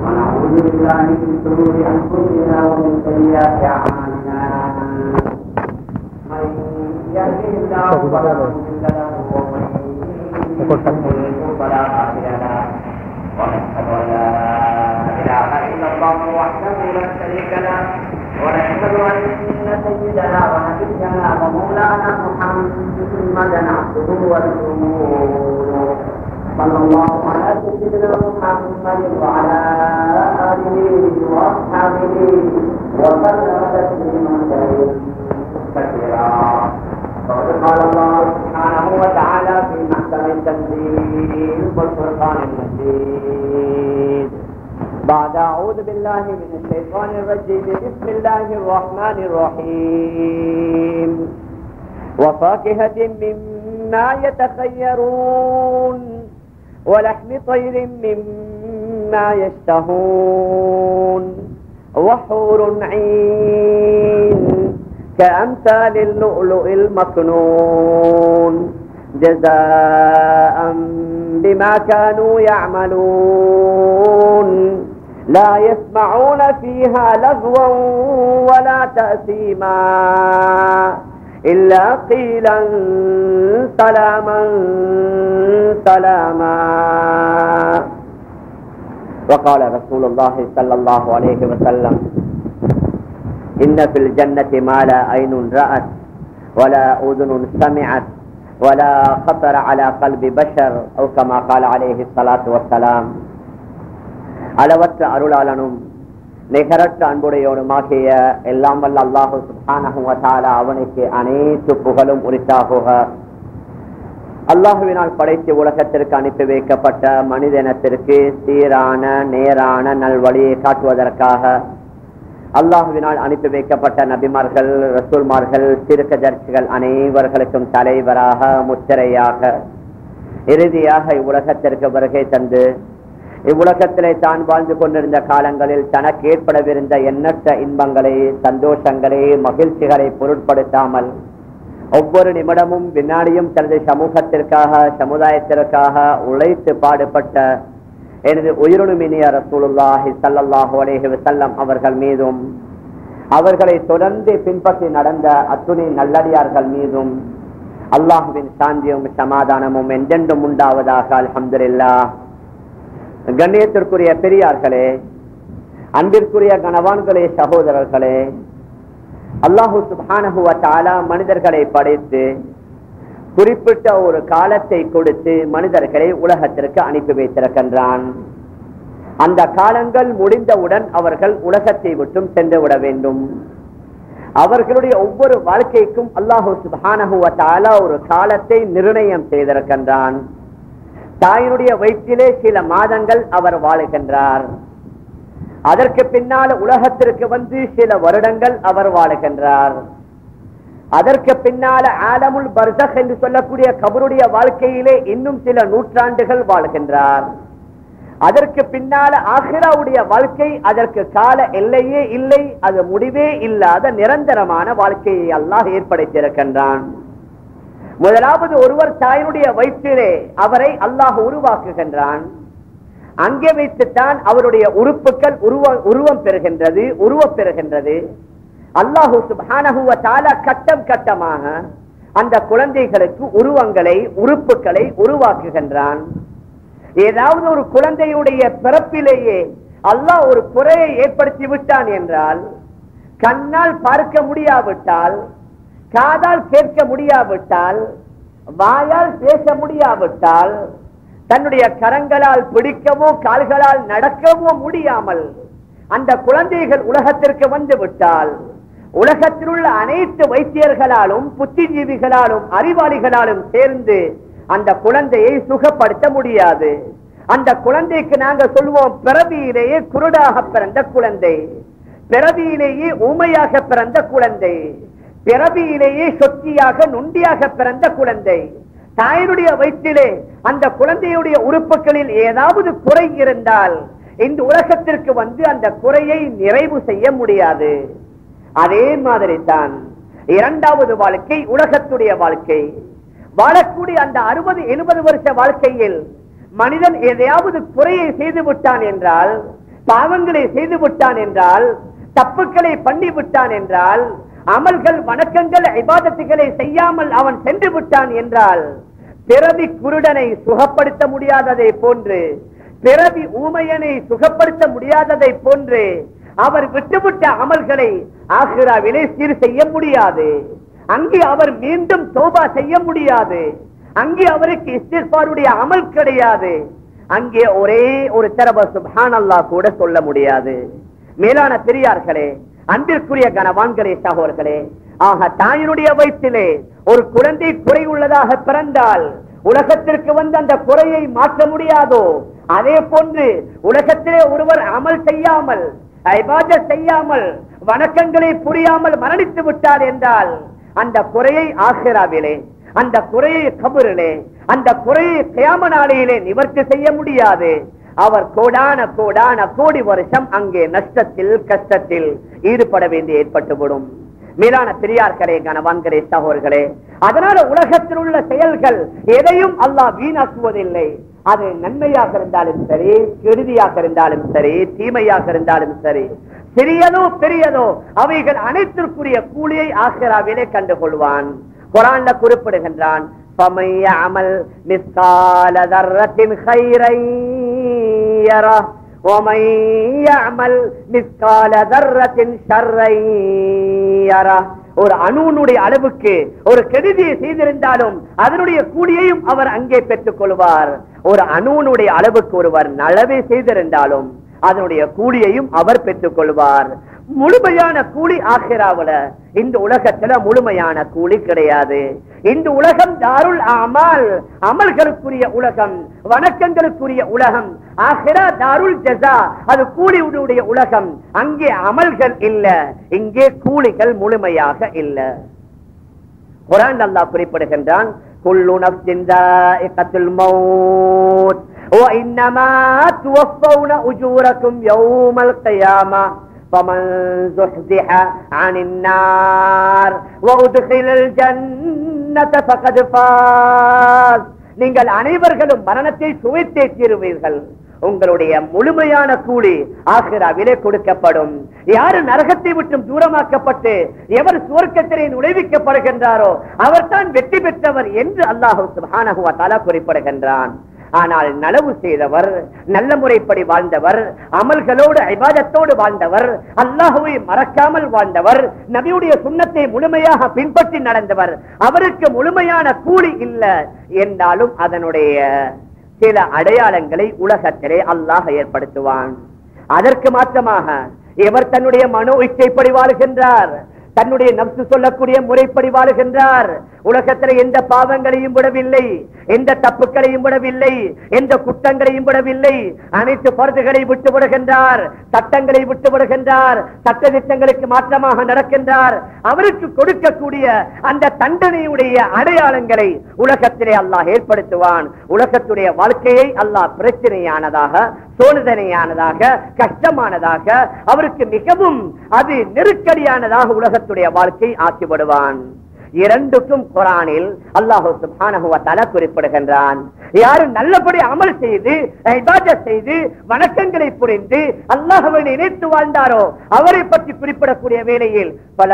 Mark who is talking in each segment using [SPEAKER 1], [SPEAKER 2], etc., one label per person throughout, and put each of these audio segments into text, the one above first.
[SPEAKER 1] ونعوذ بالله من شرور انفسنا ومن سيئات اعمالنا من يهده الله فلا مضل له ومن يضلل فلا هادي له ونشهد ان لا اله الا الله وحده لا شريك له ونشهد ان سيدنا ونبينا ومولانا محمدا عبده ورسوله صلى الله على سيدنا محمد وعلى اله واصحابه وسلم تسليما كثيرا فقد قال الله سبحانه وتعالى في محكم التنزيل والفرقان المجيد بعد أعوذ بالله من الشيطان الرجيم بسم الله الرحمن الرحيم وفاكهة مما يتخيرون ولحم طير مما يشتهون وحور عين كأمثال اللؤلؤ المكنون جزاء بما كانوا يعملون لا يسمعون فيها لغوا ولا تأثيما إلا قيلا سلاما سلاما وقال رسول الله صلى الله عليه وسلم إن في الجنة ما لا عين رأت ولا أذن سمعت ولا خطر على قلب بشر أو كما قال عليه الصلاة والسلام அளவற்ற அருளாளனும் நிகரற்ற அன்புடையோனுமாகிய எல்லாம் வல்ல அல்லாஹு சுப்ஹானஹு வ தஆலா அவனுக்கு அனைத்து புகழும் உரித்தாகுக அல்லாஹுவினால் படைத்து உலகத்திற்கு அனுப்பி வைக்கப்பட்ட மனிதனத்திற்கு சீரான நேரான நல்வழியை காட்டுவதற்காக அல்லாஹுவினால் அனுப்பி வைக்கப்பட்ட நபிமார்கள் ரசூல்மார்கள் சிறுக்கதர்ச்சிகள் அனைவர்களுக்கும் தலைவராக முத்திரையாக இறுதியாக இவ்வுலகத்திற்கு வருகை தந்து இவ்வுலகத்திலே தான் வாழ்ந்து கொண்டிருந்த காலங்களில் தனக்கு ஏற்படவிருந்த எண்ணற்ற இன்பங்களை சந்தோஷங்களை மகிழ்ச்சிகளை பொருட்படுத்தாமல் ஒவ்வொரு நிமிடமும் வினாடியும் தனது சமூகத்திற்காக சமுதாயத்திற்காக உழைத்து பாடுபட்ட எனது உயிருணுமினிய ரசூலுல்லாஹி சல்லல்லாஹு அலைஹி வஸல்லம் அவர்கள் மீதும் அவர்களை தொடர்ந்து பின்பற்றி நடந்த அத்துணை நல்லடியார்கள் மீதும் அல்லாஹுவின் சாந்தியும் சமாதானமும் என்றென்றும் உண்டாவதாக அல்ஹம்துலில்லாஹ் கண்ணியத்திற்குரிய பெரியார்களே அன்பிற்குரிய கணவான்களே சகோதரர்களே அல்லாஹு சுபானஹுவ தாலா மனிதர்களை படைத்து குறிப்பிட்ட ஒரு காலத்தை கொடுத்து மனிதர்களை உலகத்திற்கு அனுப்பி வைத்திருக்கின்றான் அந்த காலங்கள் முடிந்தவுடன் அவர்கள் உலகத்தை விட்டும் சென்று விட வேண்டும் அவர்களுடைய ஒவ்வொரு வாழ்க்கைக்கும் அல்லாஹு சுபானஹுவ தாலா ஒரு காலத்தை நிர்ணயம் செய்திருக்கின்றான் தாயினுடைய வயிற்றிலே சில மாதங்கள் அவர் வாழுகின்றார் அதற்கு பின்னால் உலகத்திற்கு வந்து சில வருடங்கள் அவர் வாழுகின்றார் அதற்கு பின்னால ஆலமுல் பர்சக் என்று சொல்லக்கூடிய கபருடைய வாழ்க்கையிலே இன்னும் சில நூற்றாண்டுகள் வாழ்கின்றார் அதற்கு பின்னால ஆஹிராவுடைய வாழ்க்கை அதற்கு கால எல்லையே இல்லை அது முடிவே இல்லாத நிரந்தரமான வாழ்க்கையை அல்லாஹ் ஏற்படுத்தியிருக்கின்றான் முதலாவது ஒருவர் தாயினுடைய வயிற்றிலே அவரை அல்லாஹ் உருவாக்குகின்றான் அங்கே வைத்துத்தான் அவருடைய உறுப்புகள் உருவ உருவம் பெறுகின்றது உருவம் பெறுகின்றது அல்லாஹு சுபானகுவ தாலா கட்டம் கட்டமாக அந்த குழந்தைகளுக்கு உருவங்களை உறுப்புகளை உருவாக்குகின்றான் ஏதாவது ஒரு குழந்தையுடைய பிறப்பிலேயே அல்லாஹ் ஒரு குறையை ஏற்படுத்தி விட்டான் என்றால் கண்ணால் பார்க்க முடியாவிட்டால் காதால் கேட்க முடியாவிட்டால் வாயால் பேச முடியாவிட்டால் தன்னுடைய கரங்களால் பிடிக்கவோ கால்களால் நடக்கவோ முடியாமல் அந்த குழந்தைகள் உலகத்திற்கு வந்து விட்டால் உலகத்தில் உள்ள அனைத்து வைத்தியர்களாலும் புத்திஜீவிகளாலும் அறிவாளிகளாலும் சேர்ந்து அந்த குழந்தையை சுகப்படுத்த முடியாது அந்த குழந்தைக்கு நாங்க சொல்லுவோம் பிறவியிலேயே குருடாக பிறந்த குழந்தை பிறவியிலேயே ஊமையாக பிறந்த குழந்தை பிறவியிலேயே சொத்தியாக நொண்டியாக பிறந்த குழந்தை தாயினுடைய வயிற்றிலே அந்த குழந்தையுடைய உறுப்புகளில் ஏதாவது குறை இருந்தால் இந்த உலகத்திற்கு வந்து அந்த குறையை நிறைவு செய்ய முடியாது அதே மாதிரி தான் இரண்டாவது வாழ்க்கை உலகத்துடைய வாழ்க்கை வாழக்கூடிய அந்த அறுபது எழுபது வருஷ வாழ்க்கையில் மனிதன் எதையாவது குறையை செய்து விட்டான் என்றால் பாவங்களை செய்து விட்டான் என்றால் தப்புக்களை பண்ணி விட்டான் என்றால் அமல்கள் வணக்கங்கள் இபாதத்துகளை செய்யாமல் அவன் சென்று விட்டான் என்றால் பிறவி குருடனை சுகப்படுத்த முடியாததை போன்று பிறவி ஊமையனை சுகப்படுத்த முடியாததை போன்று அவர் விட்டுவிட்ட அமல்களை ஆகிராவிலே சீர் செய்ய முடியாது அங்கே அவர் மீண்டும் தோபா செய்ய முடியாது அங்கே அவருக்கு இஸ்திஃபாருடைய அமல் கிடையாது அங்கே ஒரே ஒரு தரவ சுபான் அல்லாஹ் கூட சொல்ல முடியாது மேலான பெரியார்களே அன்பிற்குரிய கனவான்களே சகோதர்களே ஆக தாயினுடைய வயிற்றிலே ஒரு குழந்தை குறை உள்ளதாக பிறந்தால் உலகத்திற்கு வந்து அந்த குறையை மாற்ற முடியாதோ அதே போன்று உலகத்திலே ஒருவர் அமல் செய்யாமல் ஐபாதத் செய்யாமல் வணக்கங்களை புரியாமல் மரணித்து விட்டார் என்றால் அந்த குறையை ஆசிராவிலே அந்த குறையை கபரிலே அந்த குறையை கியாம நாளையிலே நிவர்த்தி செய்ய முடியாது அவர் கோடான கோடான கோடி வருஷம் அங்கே நஷ்டத்தில் கஷ்டத்தில் ஈடுபட வேண்டி ஏற்பட்டுவிடும் மேலான பெரியார்களே கனவான்களே சகோர்களே அதனால உலகத்தில் உள்ள செயல்கள் எதையும் அல்லாஹ் வீணாக்குவதில்லை அது நன்மையாக இருந்தாலும் சரி கெடுதியாக இருந்தாலும் சரி தீமையாக இருந்தாலும் சரி சிறியதோ பெரியதோ அவைகள் அனைத்திற்குரிய கூலியை ஆசிராவிலே கண்டுகொள்வான் குரான்ல குறிப்பிடுகின்றான் فَمَن يَعْمَلْ مِثْقَالَ ذَرَّةٍ خَيْرًا يَرَهُ وَمَن يَعْمَلْ مِثْقَالَ ذَرَّةٍ شَرًّا يَرَهُ ஒரு அணுனுடைய அளவுக்கு ஒரு கெடுதியை செய்திருந்தாலும் அதனுடைய கூலியையும் அவர் அங்கே பெற்றுக் கொள்வார் ஒரு அணுனுடைய அளவுக்கு ஒருவர் நலவை செய்திருந்தாலும் அதனுடைய கூலியையும் அவர் பெற்றுக் கொள்வார் முழுமையான கூலி ஆகிராவுல இந்த உலகத்துல முழுமையான கூலி கிடையாது இந்த உலகம் தாருல் அமல் அமல்களுக்குரிய உலகம் வணக்கங்களுக்குரிய உலகம் ஆகிரா தாருல் ஜஸா அது கூலியுடைய உலகம் அங்கே அமல்கள் இல்ல இங்கே கூலிகள் முழுமையாக இல்ல குரான் அல்லாஹ் குறிப்பிடுகின்றான் குல்லு நஃப்ஸின் தாயிகத்துல் மௌத் وإنما توفون أجوركم يوم القيامة فمن زحزح عن النار وأدخل الجنة فقد فاز நீங்கள் அனைவர்களும் மரணத்தை சுவைத்தே தீருவீர்கள் உங்களுடைய முழுமையான கூலி ஆசிராவிலே கொடுக்கப்படும் யாரு நரகத்தை விட்டும் தூரமாக்கப்பட்டு எவர் சுவர்க்கத்திலே நுழைவிக்கப்படுகின்றாரோ அவர்தான் வெற்றி பெற்றவர் என்று அல்லாஹு சுப்ஹானஹு வ தஆலா குறிப்பிடுகின்றான் ஆனால் நலவு செய்தவர் நல்ல முறைப்படி வாழ்ந்தவர் அமல்களோடு ஐபாதத்தோடு வாழ்ந்தவர் அல்லாஹுவை மறக்காமல் வாழ்ந்தவர் நபியுடைய சுண்ணத்தை முழுமையாக பின்பற்றி நடந்தவர் அவருக்கு முழுமையான கூலி இல்ல என்றாலும் அதனுடைய சில அடையாளங்களை உலகத்திலே அல்லாஹ் ஏற்படுத்துவான் அதற்கு மாற்றமாக எவர் தன்னுடைய மனோ இச்சைப்படி வாழ்கின்றார் தன்னுடைய நப்சு சொல்லக்கூடிய முறைப்படி வாழுகின்றார் உலகத்தில் எந்த பாவங்களையும் விடவில்லை எந்த தப்புக்களையும் விடவில்லை எந்த குற்றங்களையும் விடவில்லை அனைத்து பருதுகளை விட்டு விடுகின்றார் சட்டங்களை விட்டு விடுகின்றார் சட்ட திட்டங்களுக்கு மாற்றமாக நடக்கின்றார் அவருக்கு கொடுக்கக்கூடிய அந்த தண்டனையுடைய அடையாளங்களை உலகத்திலே அல்லாஹ் ஏற்படுத்துவான் உலகத்துடைய வாழ்க்கையை அல்லாஹ் பிரச்சனையானதாக சோதனையானதாக கஷ்டமானதாக அவருக்கு மிகவும் அது நெருக்கடியானதாக உலகத்துடைய வாழ்க்கை ஆக்கிவிடுவான் இரண்டுக்கும் குரானில் அல்லாஹு சுப்ஹானஹு வ தஆலா குறிப்பிடுகின்றான் யாரு நல்லபடி அமல் செய்து இபாதத் செய்து வணக்கங்களை புரிந்து அல்லாஹ்வை நினைத்து வாழ்ந்தாரோ அவரை பற்றி குறிப்பிடக்கூடிய வேளையில் பல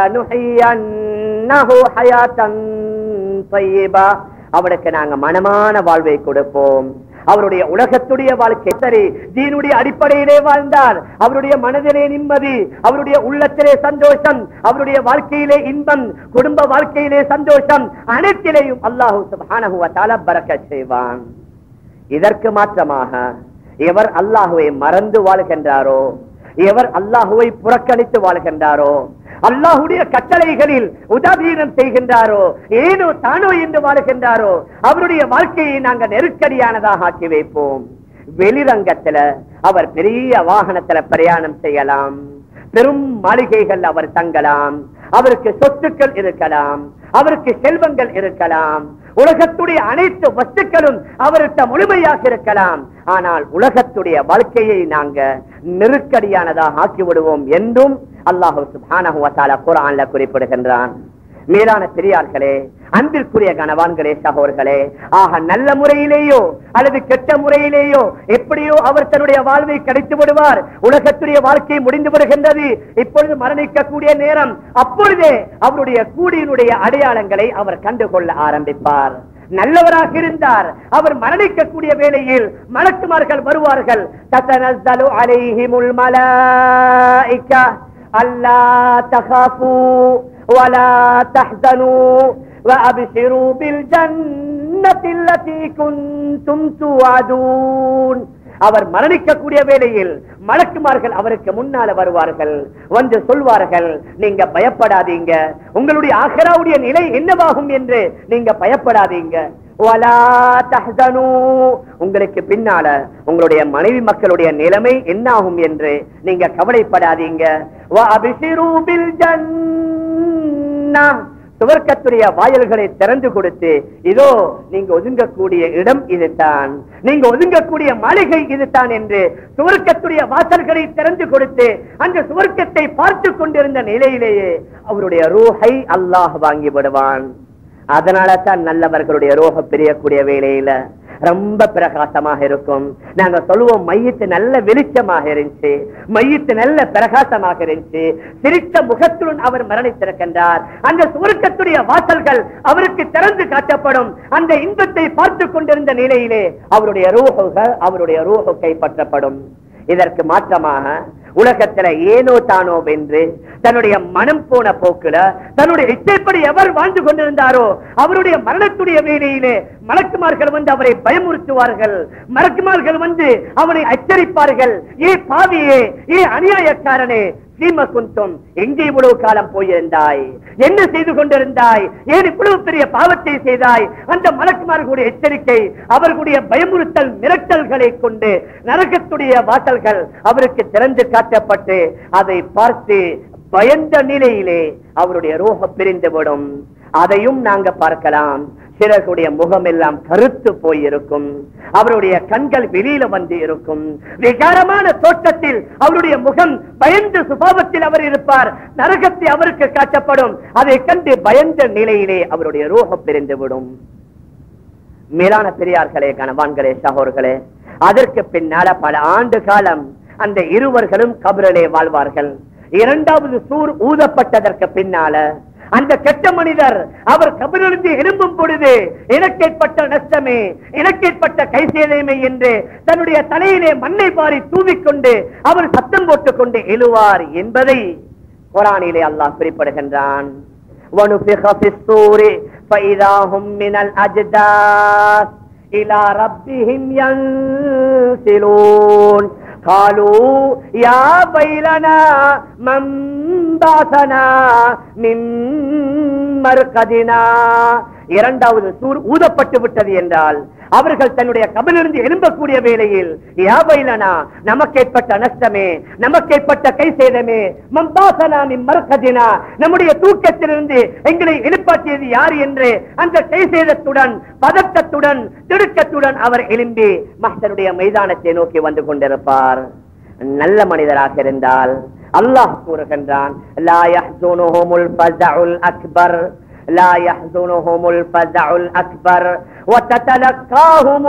[SPEAKER 1] நுஹையன்னஹு ஹயாத்தன் தய்யிபா அவனுக்கு நாங்க மனமான வாழ்வை கொடுப்போம் அவருடைய உலகத்துடைய வாழ்க்கை சரி தீனுடைய அடிப்படையிலே வாழ்ந்தார் அவருடைய மனதிலே நிம்மதி அவருடைய உள்ளத்திலே சந்தோஷம் அவருடைய வாழ்க்கையிலே இன்பம் குடும்ப வாழ்க்கையிலே சந்தோஷம் அனைத்திலேயும் அல்லாஹு சுப்ஹானஹு வ தஆலா பரக்கத் செய்வான் இதற்கு மாற்றமாக எவர் அல்லாஹுவை மறந்து வாழ்கின்றாரோ எவர் அல்லாஹுவை புறக்கணித்து வாழ்கின்றாரோ அல்லாஹுடைய கட்டளைகளில் உதவீனம் செய்கின்றாரோ ஏனோ தானோ என்று வாழ்கின்றாரோ அவருடைய வாழ்க்கையை நாங்கள் நெருக்கடியானதாக ஆக்கி வைப்போம் வெளிரங்கத்துல அவர் பெரிய வாகனத்துல பிரயாணம் செய்யலாம் பெரும் மாளிகைகள் அவர் தங்கலாம் அவருக்கு சொத்துக்கள் இருக்கலாம் அவருக்கு செல்வங்கள் இருக்கலாம் உலகத்துடைய அனைத்து வஸ்துக்களும் அவர்கிட்ட முழுமையாக இருக்கலாம் ஆனால் உலகத்துடைய வாழ்க்கையை நாங்க நெருக்கடியானதாக ஆக்கி விடுவோம் என்றும் அல்லாஹு சுப்ஹானஹு வ தஆலா குர்ஆன்ல குறிப்பிடுகின்றான் மேலான பெரியார்களே அன்பிற்குரிய கணவான்களே சகோர்களே ஆக நல்ல முறையிலேயோ அல்லது கெட்ட முறையிலேயோ எப்படியோ அவர் தன்னுடைய வாழ்வை கிடைத்து விடுவார் உலகத்துடைய வாழ்க்கை முடிந்து விடுகின்றது இப்பொழுது மரணிக்கக்கூடிய நேரம் அப்பொழுதே அவருடைய கூடியினுடைய அடையாளங்களை அவர் கண்டுகொள்ள ஆரம்பிப்பார் நல்லவராக இருந்தார் அவர் மரணிக்கக்கூடிய வேளையில் மலக்குமார்கள் வருவார்கள் தத்தனஸ்ஸலு அலைஹிமுல் மலாயிகா அல்லா தகாஃபு வலா தஹ்சனு وأبشروا بالجنة التي كنتم توعدون அவர் மரணிக்கக்கூடிய வேளையில் மலக்குமார்கள் அவருக்கு முன்னால வருவார்கள் வந்து சொல்வார்கள் நீங்க பயப்படாதீங்க உங்களுடைய ஆகராவுடைய நிலை என்னவாகும் என்று நீங்க பயப்படாதீங்க வலா தஹ்சனு. உங்களுக்கு பின்னால உங்களுடைய மனைவி மக்களுடைய நிலைமை என்னாகும் என்று நீங்க கவலைப்படாதீங்க வஅபிஷிரு பில் ஜன்னah. சுவர்க்கத்துடைய வாயல்களை திறந்து கொடுத்து இதோ நீங்க ஒதுங்கக்கூடிய இடம் இதுதான் நீங்க ஒதுங்கக்கூடிய மாளிகை இதுதான் என்று சுவர்க்கத்துடைய வாசல்களை திறந்து கொடுத்து அந்த சுவர்க்கத்தை பார்த்து கொண்டிருந்த நிலையிலேயே அவருடைய ரூஹை அல்லாஹ் வாங்கி விடுவான் அதனால தான் நல்லவர்களுடைய ரோக பிரியக்கூடிய வேலையில ரொம்ப பிரகாசமாக இருக்கும் நாங்க சொல்லுவோம் மையத்து நல்ல வெளிச்சமாக இருந்துச்சு மையத்து நல்ல பிரகாசமாக இருந்துச்சு சிரித்த முகத்துடன் அவர் மரணித்திருக்கின்றார் அந்த சுருக்கத்துடைய வாசல்கள் அவருக்கு திறந்து காட்டப்படும் அந்த இன்பத்தை பார்த்து கொண்டிருந்த நிலையிலே அவருடைய ரூஹுகள் அவருடைய ரூஹு கைப்பற்றப்படும் இதற்கு மாற்றமாக உலகத்துல ஏனோ தானோ வென்று தன்னுடைய மனம் போன போக்குல தன்னுடைய இச்சைப்படி எவர் வாழ்ந்து கொண்டிருந்தாரோ அவருடைய மரணத்துடைய வேலையிலே மலக்குமார்கள் வந்து அவரை பயமுறுத்துவார்கள் மலக்குமார்கள் வந்து அவனை அச்சரிப்பார்கள் ஏ பாவியே ஏ அநியாயக்காரனே சீம குந்தும் எங்கே இவ்வளவு காலம் போயிருந்தாய் என்ன செய்து கொண்டிருந்தாய் ஏன் இவ்வளவு பெரிய பாவத்தை செய்தாய் அந்த மலக்குமார்களுடைய எச்சரிக்கை அவர்களுடைய பயமுறுத்தல் மிரட்டல்களை கொண்டு நரகத்துடைய வாசல்கள் அவருக்கு திறந்து காட்டப்பட்டு அதை பார்த்து பயந்த நிலையிலே அவருடைய ரோகம் பிரிந்துவிடும் அதையும் நாங்க பார்க்கலாம் சிலருடைய முகம் எல்லாம் கருத்து போயிருக்கும் அவருடைய கண்கள் வெளியில வந்து இருக்கும் விகாரமான தோற்றத்தில் அவருடைய முகம் பயந்த சுபாவத்தில் அவர் இருப்பார் நரகத்தை அவருக்கு காட்டப்படும் அதை கண்டு பயந்த நிலையிலே அவருடைய ரோகம் பிரிந்துவிடும் மேலான பெரியார்களே கணவான்களே சகோர்களே அதற்கு பின்னால பல ஆண்டு காலம் அந்த இருவர்களும் கபரிலே வாழ்வார்கள் இரண்டாவது சூர் ஊதப்பட்டதற்கு பின்னால அந்த கெட்ட மனிதர் அவர் கபரிலிருந்து எழும்பும் பொழுது எனக்கேற்பட்ட நஷ்டமே எனக்கேற்பட்ட கை சேதமே என்று தன்னுடைய தலையிலே மண்ணை பாரி தூவிக்கொண்டு அவர் சத்தம் போட்டுக் கொண்டு எழுவார் என்பதை குரானிலே அல்லாஹ் குறிப்பிடுகின்றான் وَنُفِخَ فِي الصُّورِ فَإِذَا هُمْ مِنَ الْأَجْدَاثِ إِلَى رَبِّهِمْ يَنْسِلُونَ قالوا يا ويلنا من بعثنا من مرقدنا இரண்டாவது சூர் ஊதப்பட்டு விட்டது என்றால் அவர்கள் தன்னுடைய கபிலிருந்து எழும்பக்கூடிய வேளையில் யாவைலனா நமக்கேற்பட்ட நஷ்டமே நமக்கேற்பட்ட கை சேதமே மம்பாசனா மறுக்கதினா நம்முடைய தூக்கத்திலிருந்து எங்களை எழுப்பாற்றியது யார் என்று அந்த கை சேதத்துடன் பதட்டத்துடன் திடுக்கத்துடன் அவர் எழும்பி மஹ்தருடைய மைதானத்தை நோக்கி வந்து கொண்டிருப்பார் நல்ல மனிதராக இருந்தால் அல்லாஹ் கூறுகின்றான் லா யஹ்சுனுஹுமுல் ஃபஸஉல் அக்பர் لا يحزنهم الفزع الأكبر وتتلقاهم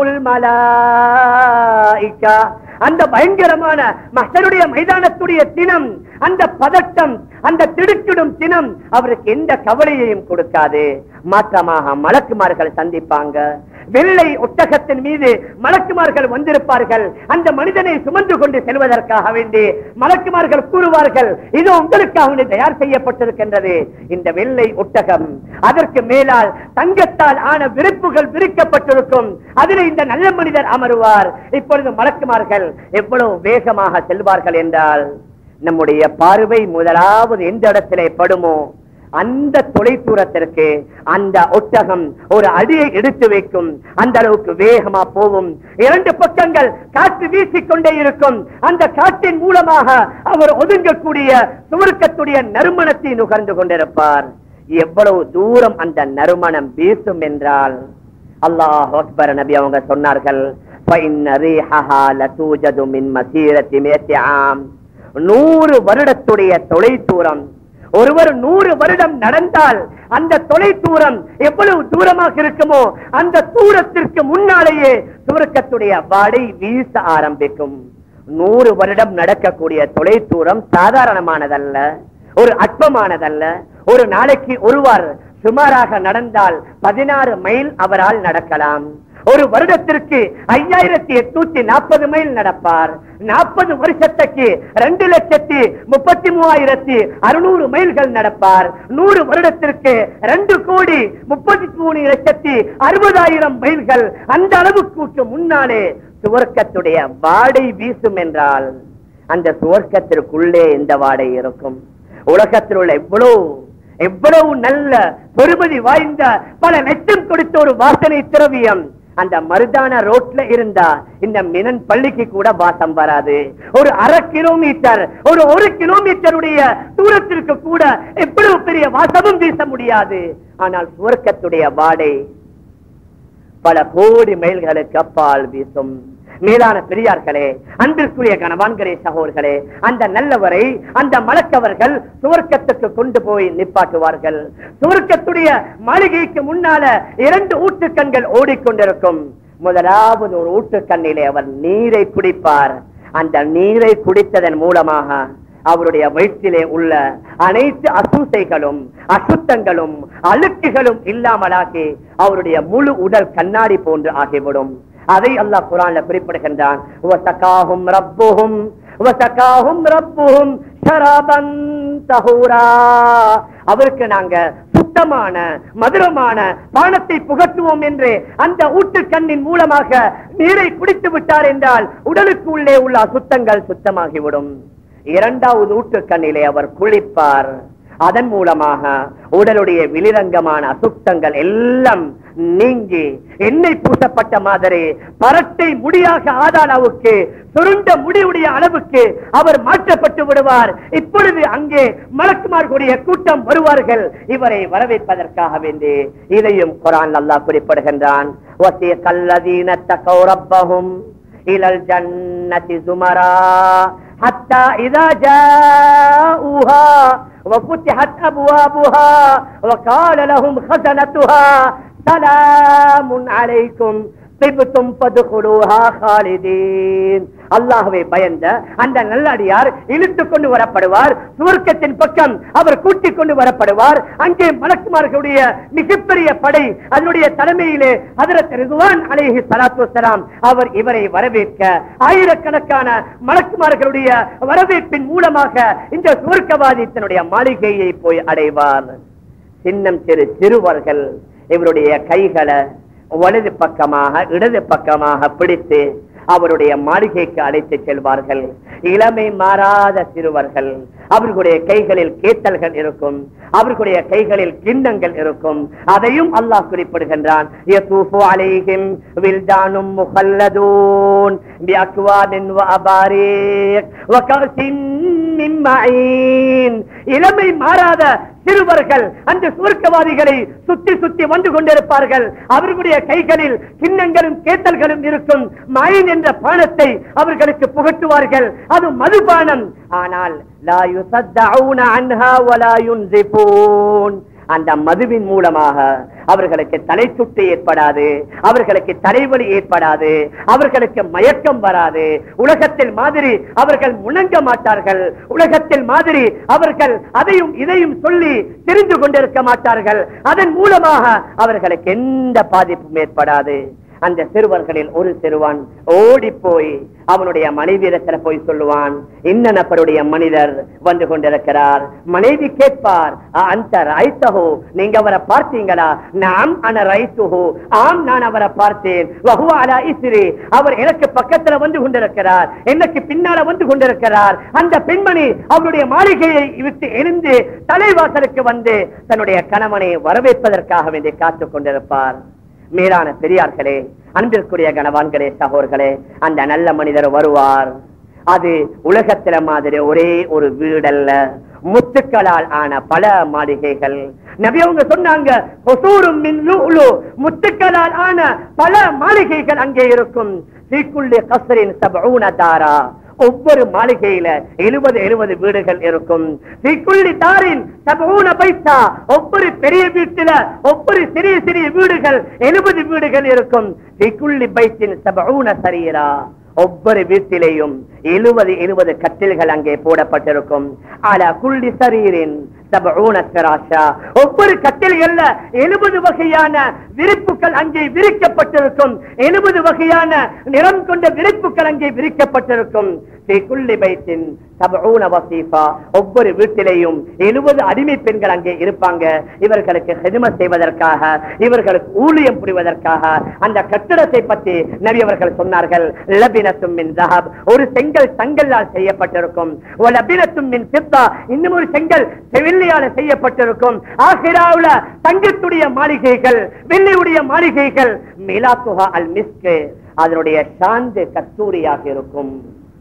[SPEAKER 1] الملائكة அந்த பயங்கரமான மகனுடைய மைதானத்துடைய தினம் அந்த பதட்டம் அந்த திடுக்கிடும் தினம் அவருக்கு எந்த கவலையையும் கொடுக்காது மாற்றமாக மலக்குமார்கள் சந்திப்பாங்க வெள்ளை ஒட்டகத்தின் மீது மலக்குமார்கள் வந்திருப்பார்கள் அந்த மனிதனை சுமந்து கொண்டு செல்வதற்காக வேண்டி மலக்குமார்கள் கூறுவார்கள் இது உங்களுக்காக தயார் செய்யப்பட்டிருக்கின்றது இந்த வெள்ளை ஒட்டகம் அதற்கு மேலால் தங்கத்தால் ஆன விரிப்புகள் விரிக்கப்பட்டிருக்கும் அதில் இந்த நல்ல மனிதர் அமருவார் இப்பொழுது மலக்குமார்கள் எவ்வளவு வேகமாக செல்வார்கள் என்றால் நம்முடைய பார்வை முதலாவது எந்த இடத்திலே படுமோ அந்த தொலைதூரத்திற்கு அந்த ஒட்டகம் ஒரு அடியை எடுத்து வைக்கும் அந்த அளவுக்கு வேகமா போகும் இரண்டு பக்கங்கள் காற்று வீசிக்கொண்டே இருக்கும் அந்த காற்றின் மூலமாக அவர் ஒதுங்கக்கூடிய சுருக்கத்துடைய நறுமணத்தை நுகர்ந்து கொண்டிருப்பார் எவ்வளவு தூரம் அந்த நறுமணம் வீசும் என்றால் அல்லாஹ் அக்பர் நபி அவங்க சொன்னார்கள் فَإِنَّ رِيحَهَا لَتُوجَدُ مِنْ مَسِيرَةِ مِئَةِ عَامٍ நூறு வருடத்துடைய தொலை தூரம்
[SPEAKER 2] ஒருவர் நூறு வருடம் நடந்தால் அந்த தொலை தூரம் எவ்வளவு தூரமாக இருக்குமோ அந்த தூரத்திற்கு முன்னாலேயே சுவர்க்கத்துடைய வாடை வீச ஆரம்பிக்கும் நூறு வருடம் நடக்கக்கூடிய தொலை தூரம் சாதாரணமானதல்ல ஒரு அற்பமானதல்ல ஒரு நாளைக்கு ஒருவர் சுமாராக நடந்தால் பதினாறு மைல் அவரால் நடக்கலாம் ஒரு வருடத்திற்கு ஐயாயிரத்தி எட்நூத்தி நாற்பது மைல் நடப்பார் நாற்பது வருஷத்துக்கு ரெண்டு லட்சத்தி முப்பத்தி மூவாயிரத்தி அறுநூறு மைல்கள் நடப்பார் நூறு வருடத்திற்கு ரெண்டு கோடி முப்பத்தி மூணு லட்சத்தி அறுபதாயிரம் மைல்கள் அந்த அளவுக்கு முன்னாலே சுவர்க்கத்துடைய வாடை வீசும் என்றால் அந்த சுவர்க்கத்திற்குள்ளே இந்த வாடை இருக்கும் உலகத்தில் உள்ள எவ்வளவு எவ்வளவு நல்ல பெருமதி வாய்ந்த பல லட்சம் கொடுத்த ஒரு வாசனை திரவியம் அந்த மருதான ரோட்ல இருந்தா இந்த மினன் பள்ளிக்கு கூட வாசம் வராது ஒரு அரை கிலோமீட்டர் ஒரு ஒரு கிலோமீட்டருடைய தூரத்திற்கு கூட எவ்வளவு பெரிய வாசமும் வீச முடியாது ஆனால் சுவர்க்கத்துடைய வாடை பல கோடி மைல்களுக்கு அப்பால் வீசும் மேலான பெரியார்களே அன்பிற்குரிய கணவான்களே சகோதர்களே அந்த நல்லவரை அந்த மலக்கவர்கள் சுவர்க்கத்துக்கு கொண்டு போய் நிப்பாட்டுவார்கள் சுவர்க்கத்துடைய மாளிகைக்கு முன்னால இரண்டு ஊட்டுக்கண்கள் ஓடிக்கொண்டிருக்கும் முதலாவது ஒரு ஊட்டுக்கண்ணிலே அவர் நீரை குடிப்பார் அந்த நீரை குடித்ததன் மூலமாக அவருடைய வயிற்றிலே உள்ள அனைத்து அசூசைகளும் அசுத்தங்களும் அழுக்குகளும் இல்லாமலாகி அவருடைய முழு உடல் கண்ணாடி போன்று ஆகிவிடும் அதை அல்லாஹ் குரான்ல குறிப்பிடுகின்றான் வசகாஹும் ரப்புஹும் வசகாஹும் ரப்புஹும் ஷராபன் தஹூரா அவருக்கு நாங்க சுத்தமான மதுரமான பானத்தை புகட்டுவோம் என்று அந்த ஊட்டுக்கண்ணின் மூலமாக நீரை குடித்து விட்டார் என்றால் உடலுக்கு உள்ளே உள்ள அசுத்தங்கள் சுத்தமாகிவிடும் இரண்டாவது ஊட்டுக்கண்ணிலே அவர் குளிப்பார் அதன் மூலமாக உடலுடைய வெளிரங்கமான அசுத்தங்கள் எல்லாம் நீங்கி எண்ணெய் பூசப்பட்ட மாதிரி பரட்டை முடியாக ஆத அளவுக்கு சுருண்ட முடிவுடைய அளவுக்கு அவர் மாற்றப்பட்டு விடுவார் இப்பொழுது அங்கே மலக்குமார்களுடைய கூட்டம் வருவார்கள் இவரை வரவேற்பதற்காக வேண்டி இதையும் குரான் அல்லாஹ் குறிப்பிடுகின்றான் وَسِيقَ الَّذِينَ اتَّقَوْا رَبَّهُمْ إِلَى الْجَنَّةِ زُمَرًا حتى إذا جاءوها وفتحت أبوابها وقال لهم خزنتها سلام عليكم திபுத்தும் பதுகுலுஹா காலிதீன் அல்லாஹ்வை பயந்த அந்த நல்லடியார் இழுத்துக் கொண்டு வரப்படுவார் சுவர்க்கத்தின் பக்கம் அவர் கூட்டிக் கொண்டு வரப்படுவார் அங்கே மலக்குமார்களுடைய மிகப்பெரிய படை அதனுடைய தலைமையிலே ஹதரத் ரிதுவான் அலைஹி ஸலாத்து வஸலாம் அவர் இவரை வரவேற்க ஆயிரக்கணக்கான மலக்குமார்களுடைய வரவேற்பின் மூலமாக இந்த சுவர்க்கவாதி தன்னுடைய மாளிகையை போய் அடைவார் சின்னம் சிறு சிறுவர்கள் இவருடைய கைகளை வலது பக்கமாக இடது பக்கமாக பிடித்து அவருடைய மாளிகைக்கு அழைத்து செல்வார்கள் இளமை மாறாத சிறுவர்கள் அவர்களுடைய கைகளில் கேட்டல்கள் இருக்கும் அவர்களுடைய கைகளில் கிண்ணங்கள் இருக்கும் அதையும் அல்லாஹ் குறிப்பிடுகின்றான் யதூஃபு அலைஹிம் வில்தானும் முகல்லதூன் பிஅக்வாபின் வஅபாரீக் வகஸின் மின் மஈன் இளமை மாறாத சிறுவர்கள் அந்த சுவர்க்கவாதிகளை சுத்தி சுத்தி வந்து கொண்டிருப்பார்கள் அவர்களுடைய கைகளில் கிண்ணங்களும் கேட்டல்களும் இருக்கும் மயின் என்ற பானத்தை அவர்களுக்கு புகட்டுவார்கள் அது மதுபானம் ஆனால் லா யுசத்தஊன அன்ஹா வலா யுன்சிபூன் அந்த மதுவின் மூலமாக அவர்களுக்கு தலை சுட்டு ஏற்படாது அவர்களுக்கு தலைவலி ஏற்படாது அவர்களுக்கு மயக்கம் வராது உலகத்தில் மாதிரி அவர்கள் முணங்க மாட்டார்கள் உலகத்தில் மாதிரி அவர்கள் அதையும் இதையும் சொல்லி தெரிந்து கொண்டிருக்க மாட்டார்கள் அதன் மூலமாக அவர்களுக்கு எந்த பாதிப்பும் ஏற்படாது அந்த சிறுவர்களில் ஒரு சிறுவன் ஓடி போய் அவனுடைய மனைவியிடத்துல போய் சொல்லுவான் இந்த நபருடைய மனிதர் வந்து கொண்டிருக்கிறார் மனைவி கேட்பார் அந்த ரைத்தஹோ நீங்க அவரை பார்த்தீங்களா நாம் அன ரைத்துஹோ ஆம் நான் அவரை பார்த்தேன் வஹுவ அலா இஸ்ரி அவர் எனக்கு பக்கத்துல வந்து கொண்டிருக்கிறார் எனக்கு பின்னால வந்து கொண்டிருக்கிறார் அந்த பெண்மணி அவருடைய மாளிகையை விட்டு எழுந்து தலைவாசலுக்கு வந்து தன்னுடைய கணவனை வரவேற்பதற்காக வேண்டி காத்துக் கொண்டிருப்பார் மேலான பெரியார்களே அன்பிற்குரிய கணவான்களே சகோர்களே அந்த நல்ல மனிதர் வருவார் அது உலகத்தில மாதிரி ஒரே ஒரு வீடல்ல முத்துக்களால் ஆன பல மாளிகைகள் நபி அவங்க சொன்னாங்க "ஹுசூரும் மின் லுஅ்லு", முத்துக்களால் ஆன பல மாளிகைகள் அங்கே இருக்கும் "ஃபீ குல்லி கஸ்ரின் சப்ஊன தாரா", ஒவ்வொரு மாளிகையில எழுபது எழுபது வீடுகள் இருக்கும் திக்குள்ளி தாரின் சபூன பைசா ஒவ்வொரு பெரிய வீட்டுல ஒவ்வொரு சிறிய சிறிய வீடுகள் எழுபது வீடுகள் இருக்கும் திக்குள்ளி பைத்தின் சபூன சரீரா ஒவ்வொரு வீட்டிலேயும் எழுபது எழுபது கட்டில்கள் அங்கே போடப்பட்டிருக்கும் அல குள்ளி சரீரின் சபூன பிராஷா ஒவ்வொரு கட்டில்கள்ல எழுபது வகையான விரிப்புகள் அங்கே விரிக்கப்பட்டிருக்கும் எழுபது வகையான நிறம் கொண்ட விரிப்புகள் அங்கே விரிக்கப்பட்டிருக்கும் குள்ளி பைத்தின் சபூன வசீஃபா ஒவ்வொரு வீட்டிலேயும் எழுபது அடிமை பெண்கள் அங்கே இருப்பாங்க இவர்களுக்கு ஹெதும செய்வதற்காக இவர்களுக்கு ஊழியம் புரிவதற்காக அந்த கட்டிடத்தை பற்றி நபி அவர்கள் சொன்னார்கள் லபினத்தும் மின் தஹப் ஒரு செங்கல் தங்கல்லால் செய்யப்பட்டிருக்கும் ஒரு லபினத்தும் மின் சித்தா இன்னும் ஒரு செங்கல் வெள்ளியால செய்யப்பட்டிருக்கும் ஆஹிராவுல தங்கத்துடைய மாளிகைகள் வெள்ளியுடைய மாளிகைகள் மிலாத்துஹா அல் மிஸ்கு அதனுடைய சாந்து கஸ்தூரியாக இருக்கும்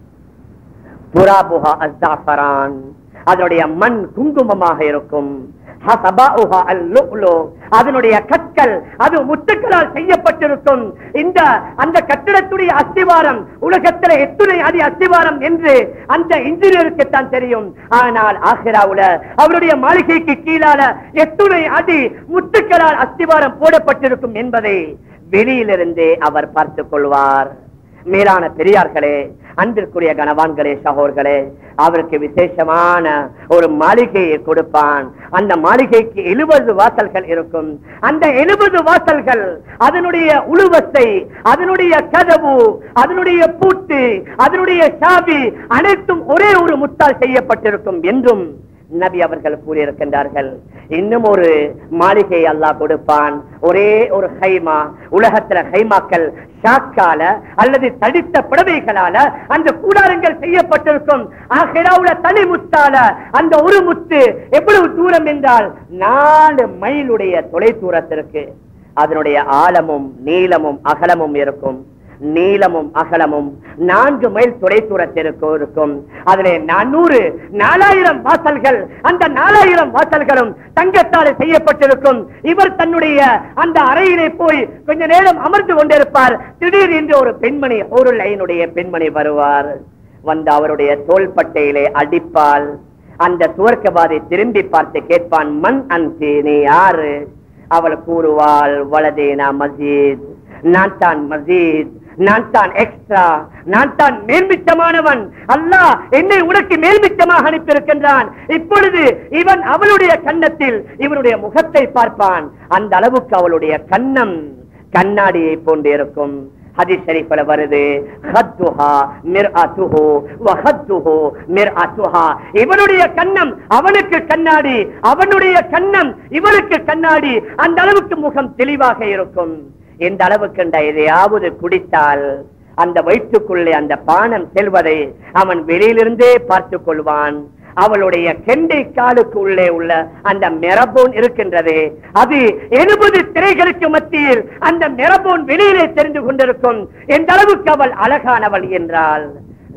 [SPEAKER 2] துராபுஹா அஸ்தாஃபரான் அதனுடைய மண் குங்குமமாக இருக்கும் ஹசபாஉஹா அல்-லுஅ்லு. அதனுடைய கற்கள் அது முத்துக்களால் செய்யப்பட்டிருக்கும் இந்த அந்த கட்டிடத்துடைய அஸ்திவாரம் உலகத்துல எத்துணை அடி அஸ்திவாரம் என்று அந்த இன்ஜினியருக்கு தான் தெரியும் ஆனால் ஆஹிராவுல அவருடைய மாளிகைக்கு கீழால எத்துணை அடி முத்துக்களால் அஸ்திவாரம் போடப்பட்டிருக்கும் என்பதை வெளியிலிருந்தே அவர் பார்த்துக் கொள்வார் மேலான பெரியார்களே அன்பிற்குரிய கனவான்களே சகோர்களே அவருக்கு விசேஷமான ஒரு மாளிகையை கொடுப்பான் அந்த மாளிகைக்கு எழுபது வாசல்கள் இருக்கும் அந்த எழுபது வாசல்கள் அதனுடைய உழுவத்தை அதனுடைய கதவு அதனுடைய பூட்டு அதனுடைய சாவி அனைத்தும் ஒரே ஒரு முத்தால் செய்யப்பட்டிருக்கும் என்றும் நபி அவர்கள் கூறியிருக்கின்றார்கள் இன்னும் ஒரு மாளிகை அல்லாஹ் கொடுப்பான் ஒரே ஒரு ஹைமா உலகத்துல ஹைமாக்கள் ஷாக்கால அல்லது தடித்த புடவைகளால அந்த கூடாரங்கள் செய்யப்பட்டிருக்கும் ஆகிராவுல தனி முத்தால அந்த ஒரு முத்து எவ்வளவு தூரம் என்றால் நாலு மைலுடைய தொலை தூரத்திற்கு அதனுடைய ஆழமும் நீளமும் அகலமும் இருக்கும் நீளமும் அகலமும் நான்கு மைல் துறை தூரத்திற்கு இருக்கும் அதிலே நானூறு நாலாயிரம் வாசல்கள் அந்த நாலாயிரம் வாசல்களும் தங்கத்தால் செய்யப்பட்டிருக்கும் இவர் தன்னுடைய அந்த அறையிலே போய் கொஞ்ச நேரம் அமர்ந்து கொண்டிருப்பார் திடீர் என்று ஒரு பெண்மணி ஒரு லைனுடைய பெண்மணி வருவார் வந்து அவருடைய தோள்பட்டையிலே அடிப்பால் அந்த துவர்க்கவாதி திரும்பி பார்த்து கேட்பான் மண் அன்சி நீ யாரு அவள் கூறுவாள் வலதேனா மசீத் நான் தான் மசீத் நான் தான் எக்ஸ்ட்ரா நான் தான் மேல்மிச்சமானவன் அல்லாஹ் என்னை உனக்கு மேல்மிச்சமாக அனுப்பியிருக்கின்றான் இப்பொழுது இவன் அவளுடைய கன்னத்தில் இவனுடைய முகத்தை பார்ப்பான் அந்த அளவுக்கு அவளுடைய கன்னம் கண்ணாடியை போன்று இருக்கும் ஹதீஸ் ஷரீஃப்ல வருது ஹத்துஹா மிர்அத்துஹு வ ஹத்துஹு மிர்அத்துஹா இவனுடைய கண்ணம் அவனுக்கு கண்ணாடி அவனுடைய கண்ணம் இவனுக்கு கண்ணாடி அந்த அளவுக்கு முகம் தெளிவாக இருக்கும் எந்த அளவுக்கு எதையாவது குடித்தால் அந்த வயிற்றுக்குள்ளே அந்த பானம் செல்வதை அவன் வெளியிலிருந்தே பார்த்துக் கொள்வான் அவளுடைய கெண்டை காலுக்கு உள்ளே உள்ள அந்த மெரபோன் இருக்கின்றது அது எழுபது திரைகளுக்கு மத்தியில் அந்த மெரபோன் வெளியிலே தெரிந்து கொண்டிருக்கும் எந்த அளவுக்கு அவள் அழகானவள் என்றால்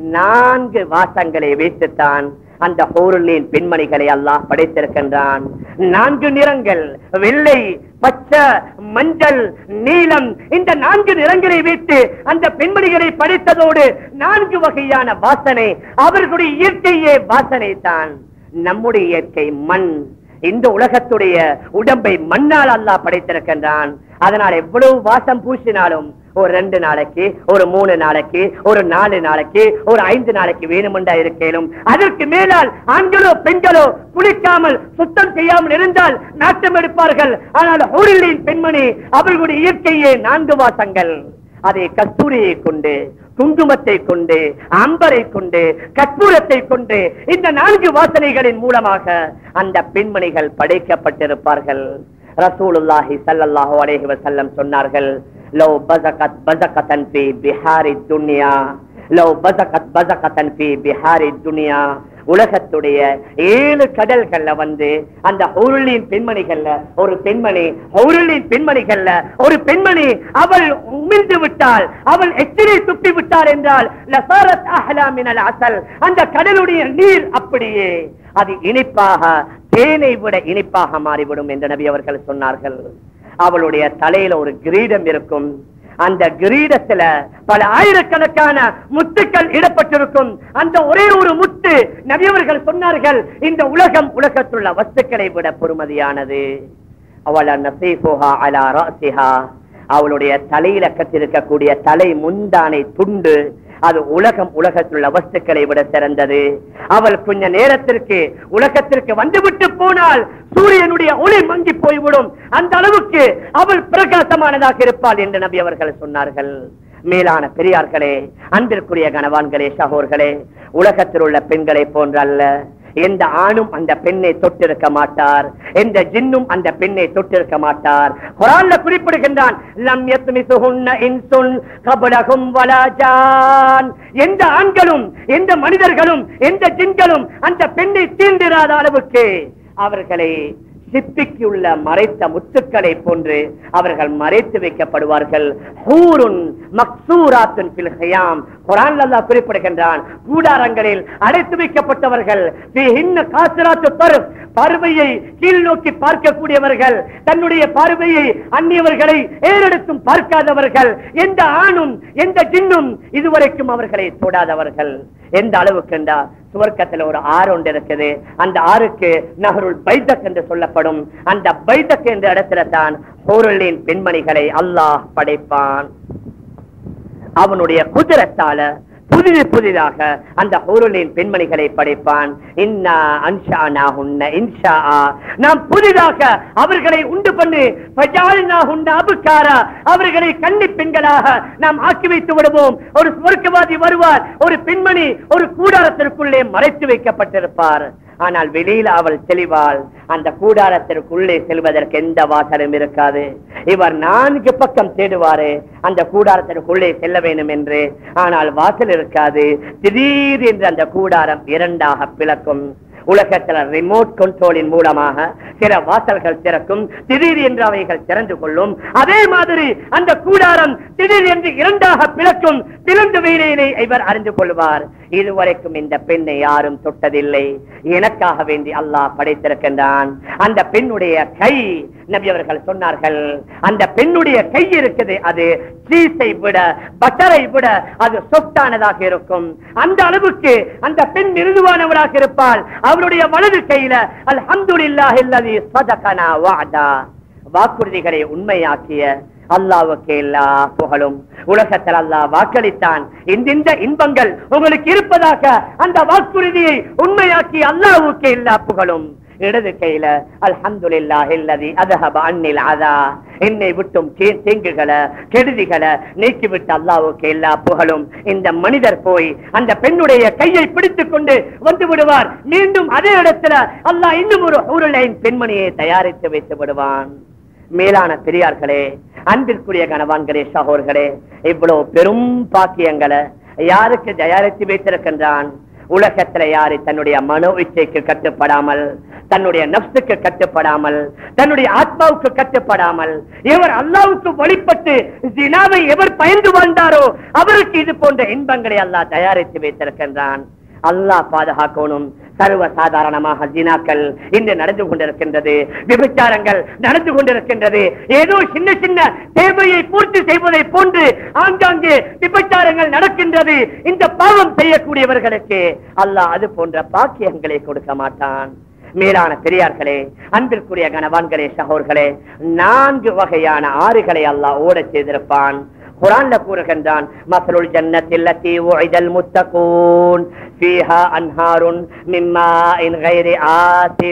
[SPEAKER 2] நான்கு வாசங்களை வைத்துத்தான் அந்த ஹோருளின் பெண்மணிகளை அல்லாஹ் படைத்திருக்கின்றான் நான்கு நிறங்கள் வெள்ளை பச்சை மஞ்சள் நீலம் இந்த நான்கு நிறங்களை வைத்து அந்த பெண்மணிகளை படைத்ததோடு நான்கு வகையான வாசனை அவர்களுடைய இயற்கையே வாசனை தான் நம்முடைய இயற்கை மண் இந்த உலகத்துடைய உடம்பை மண்ணால் அல்லாஹ் படைத்திருக்கின்றான் அதனால் எவ்வளவு வாசம் பூசினாலும் ஒரு ரெண்டு நாளைக்கு ஒரு மூணு நாளைக்கு ஒரு நாலு நாளைக்கு ஒரு ஐந்து நாளைக்கு வேணுமெண்டா இருக்கேனும் அதற்கு மேலால் ஆண்களோ பெண்களோ குளிக்காமல் சுத்தம் செய்யாமல் இருந்தால் நாட்டம் எடுப்பார்கள் ஆனால் ஊரிலின் பெண்மணி அவர்களுடைய இயற்கையே நான்கு வாசங்கள் அதை கஸ்தூரியை கொண்டு குங்குமத்தை கொண்டு அம்பரை கொண்டு கற்பூரத்தை கொண்டு இந்த நான்கு வாசனைகளின் மூலமாக அந்த பெண்மணிகள் படைக்கப்பட்டிருப்பார்கள் ரசூலுல்லாஹி ஸல்லல்லாஹு அலைஹி வஸல்லம் சொன்னார்கள் லவ் பஸகத் பஸகத்தன் ஃபீ பிஹாரி துன்யா லவ் பஸகத் பஸகத்தன் ஃபீ பிஹாரி துன்யா உலகத்துடைய ஏழு கடல்கள்ல வந்து அந்த ஹவுருளின் பெண்மணிகள்ல ஒரு பெண்மணி ஹவுருளின் பெண்மணிகள்ல ஒரு பெண்மணி அவள் உமிழ்ந்து விட்டால் அவள் எச்சிலை துப்பி விட்டாள் என்றால் லசாரத் அஹ்லா மினல் அசல் அந்த கடலுடைய நீர் அப்படியே அது இனிப்பாக தேனை விட இனிப்பாக மாறிவிடும் என்று நபி அவர்கள் சொன்னார்கள் அவளுடைய தலையில ஒரு கிரீடம் இருக்கும் அந்த கிரீடத்துல பல ஆயிரக்கணக்கான முத்துக்கள் இடப்பட்டிருக்கும் அந்த ஒரே ஒரு முத்து நபியவர்கள் சொன்னார்கள் இந்த உலகம் உலகத்துள்ள வஸ்துக்களை விட பொறுமதியானது அவள நசீஃபுஹா அலா ராசிஹா அவளுடைய தலையில கட்டிருக்கக்கூடிய தலை முந்தானை துண்டு அது உலகம் உலகத்துள்ள வஸ்துக்களை விட சிறந்தது அவள் கொஞ்ச நேரத்திற்கு உலகத்திற்கு வந்துவிட்டு போனால் சூரியனுடைய ஒளி மங்கி போய்விடும் அந்த அளவுக்கு அவள் பிரகாசமானதாக இருப்பாள் என்று நபி அவர்கள் சொன்னார்கள் மேலான பெரியார்களே அன்பிற்குரிய கணவான்களே சகோர்களே உலகத்தில் உள்ள பெண்களை போன்றல்ல எந்த ஆணும் அந்த பெண்ணை தொட்டிருக்க மாட்டார் எந்த ஜின்னும் அந்த பெண்ணை தொட்டிருக்க மாட்டார் குரான்ல குறிப்பிடுகின்றான் லம் யத்மிசுஹுன்ன இன்சுன் கபலஹும் வலா ஜான் எந்த ஆண்களும் எந்த மனிதர்களும் எந்த ஜின்களும் அந்த பெண்ணை தீண்டிராத அளவுக்கு அவர்களை சிப்பிக்கு உள்ள மறைத்த முத்துக்களை போன்று அவர்கள் மறைத்து வைக்கப்படுவார்கள் ஹூருன் மக்சூராத்துன் ஃபில் ஹியாம் குர்ஆன்ல அல்லாஹ் குறிப்பிடுகின்றான் கூடாரங்களில் அடைத்து வைக்கப்பட்டவர்கள் ஃபீஹின்ன காசிராத்து தர்ஃப் பார்வையை கீழ் நோக்கி பார்க்கக்கூடியவர்கள் தன்னுடைய பார்வையை அந்நியவர்களை ஏறெடுத்தும் பார்க்காதவர்கள் எந்த ஆணும் எந்த ஜின்னும் இதுவரைக்கும் அவர்களை தொடாதவர்கள் எந்த அளவுக்கு என்றா சுவர்க்கத்துல ஒரு ஆறு ஒன்று இருக்குது அந்த ஆறுக்கு நகருள் பைதக் என்று சொல்லப்படும் அந்த பைதக் என்ற இடத்துல தான் பொருளின் பெண்மணிகளை அல்லாஹ் படைப்பான் அவனுடைய குதிரத்தால புதிது புதிதாக அந்த ஹூருலின் பெண்மணிகளை படைப்பான் இன்னா அன்ஷானா உன்ன இன்ஷா நாம் புதிதாக அவர்களை உண்டு பண்ணி ஃபஜால்னா உன்ன அபுக்காரா அவர்களை கன்னி பெண்களாக நாம் ஆக்கி வைத்து விடுவோம் ஒரு சுவர்க்கவாதி வருவார் ஒரு பெண்மணி ஒரு கூடாரத்திற்குள்ளே மறைத்து வைக்கப்பட்டிருப்பார் ஆனால் வெளியில அவள் தெளிவாள் அந்த கூடாரத்திற்குள்ளே செல்வதற்கு எந்த வாசலும் இருக்காது இவர் நான்கு பக்கம் தேடுவாரு அந்த கூடாரத்திற்குள்ளே செல்ல வேண்டும் என்று ஆனால் வாசல் இருக்காது திடீர் என்று அந்த கூடாரம் இரண்டாக பிளக்கும் உலகத்துல ரிமோட் கண்ட்ரோலின் மூலமாக சில வாசல்கள் திறக்கும் திடீர் என்று அவைகள் திறந்து கொள்ளும் அதே மாதிரி அந்த கூடாரம் திடீர் என்று இரண்டாக பிளக்கும் திறந்த வேலையினை இவர் அறிந்து கொள்வார் இதுவரைக்கும் இந்த பெண்ணை யாரும் தொட்டதில்லை எனக்காக வேண்டி அல்லாஹ் படைத்திருக்கின்றான் அந்த பெண்ணுடைய கை நபி அவர்கள் சொன்னார்கள் அந்த பெண்ணுடைய கை இருக்குது அது சீஸை விட பட்டரை விட அது சொத்தானதாக இருக்கும் அந்த அளவுக்கு அந்த பெண் மிருதுவானவராக இருப்பாள் அவருடைய வலது கையில அல்ஹம்துலில்லாஹ் இல்லதி சதகனா வஅதா வாக்குறுதிகளை உண்மையாக்கிய அல்லாவுக்கு எல்லா புகழும் உலகத்தில் அல்லாஹ் வாக்களித்தான் இந்த இன்பங்கள் உங்களுக்கு இருப்பதாக அந்த வாக்குறுதியை உண்மையாக்கி அல்லாவுக்கு எல்லா புகழும் இடது கையில அல்ஹம்துலில்லாஹ் இல்லதி அதஹப அன்னில் அதா என்னை விட்டும் தீ- தீங்குகளை கெடுதிகளை நீக்கிவிட்டு அல்லாவுக்கு எல்லா புகழும் இந்த மனிதர் போய் அந்த பெண்ணுடைய கையை பிடித்துக் கொண்டு வந்து விடுவார் மீண்டும் அதே இடத்துல அல்லாஹ் இன்னும் ஒரு ஊருளையின் பெண்மணியை தயாரித்து வைத்து விடுவான் மேலான பெரியார்களே அன்பிற்குரிய கணவான்களே சகோர்களே இவ்வளவு பெரும் பாக்கியங்களை யாருக்கு தயாரித்து வைத்திருக்கின்றான் உலகத்துல யாரு தன்னுடைய மனோ இச்சைக்கு கட்டுப்படாமல் தன்னுடைய நப்சுக்கு கட்டுப்படாமல் தன்னுடைய ஆத்மாவுக்கு கட்டுப்படாமல் எவர் அல்லாவுக்கு வழிபட்டு ஜினாவை எவர் பயந்து வாழ்ந்தாரோ அவருக்கு இது போன்ற இன்பங்களை அல்லாஹ் தயாரித்து வைத்திருக்கின்றான் அல்லாஹ் பாதுகாக்கணும் சர்வ சாதாரணமாக ஜினாக்கள் இன்று நடந்து கொண்டிருக்கின்றது விபச்சாரங்கள் நடந்து கொண்டிருக்கின்றது ஏதோ சின்ன சின்ன தேவையை பூர்த்தி செய்வதை போன்று ஆங்காங்கே விபச்சாரங்கள் நடக்கின்றது இந்த பாவம் செய்யக்கூடியவர்களுக்கு அல்லாஹ் அது போன்ற பாக்கியங்களை கொடுக்க மாட்டான் மேலான பெரியார்களே அன்பிற்குரிய கணவான்களே சகோர்களே நான்கு வகையான ஆறுகளை அல்லாஹ் ஓடச் செய்திருப்பான் குரான்ல கூறுகின்றான் மசலுல் ஜன்னத்தில் லத்தி உஇதல் முத்தகூன் فيها أنهار من ماء غير آت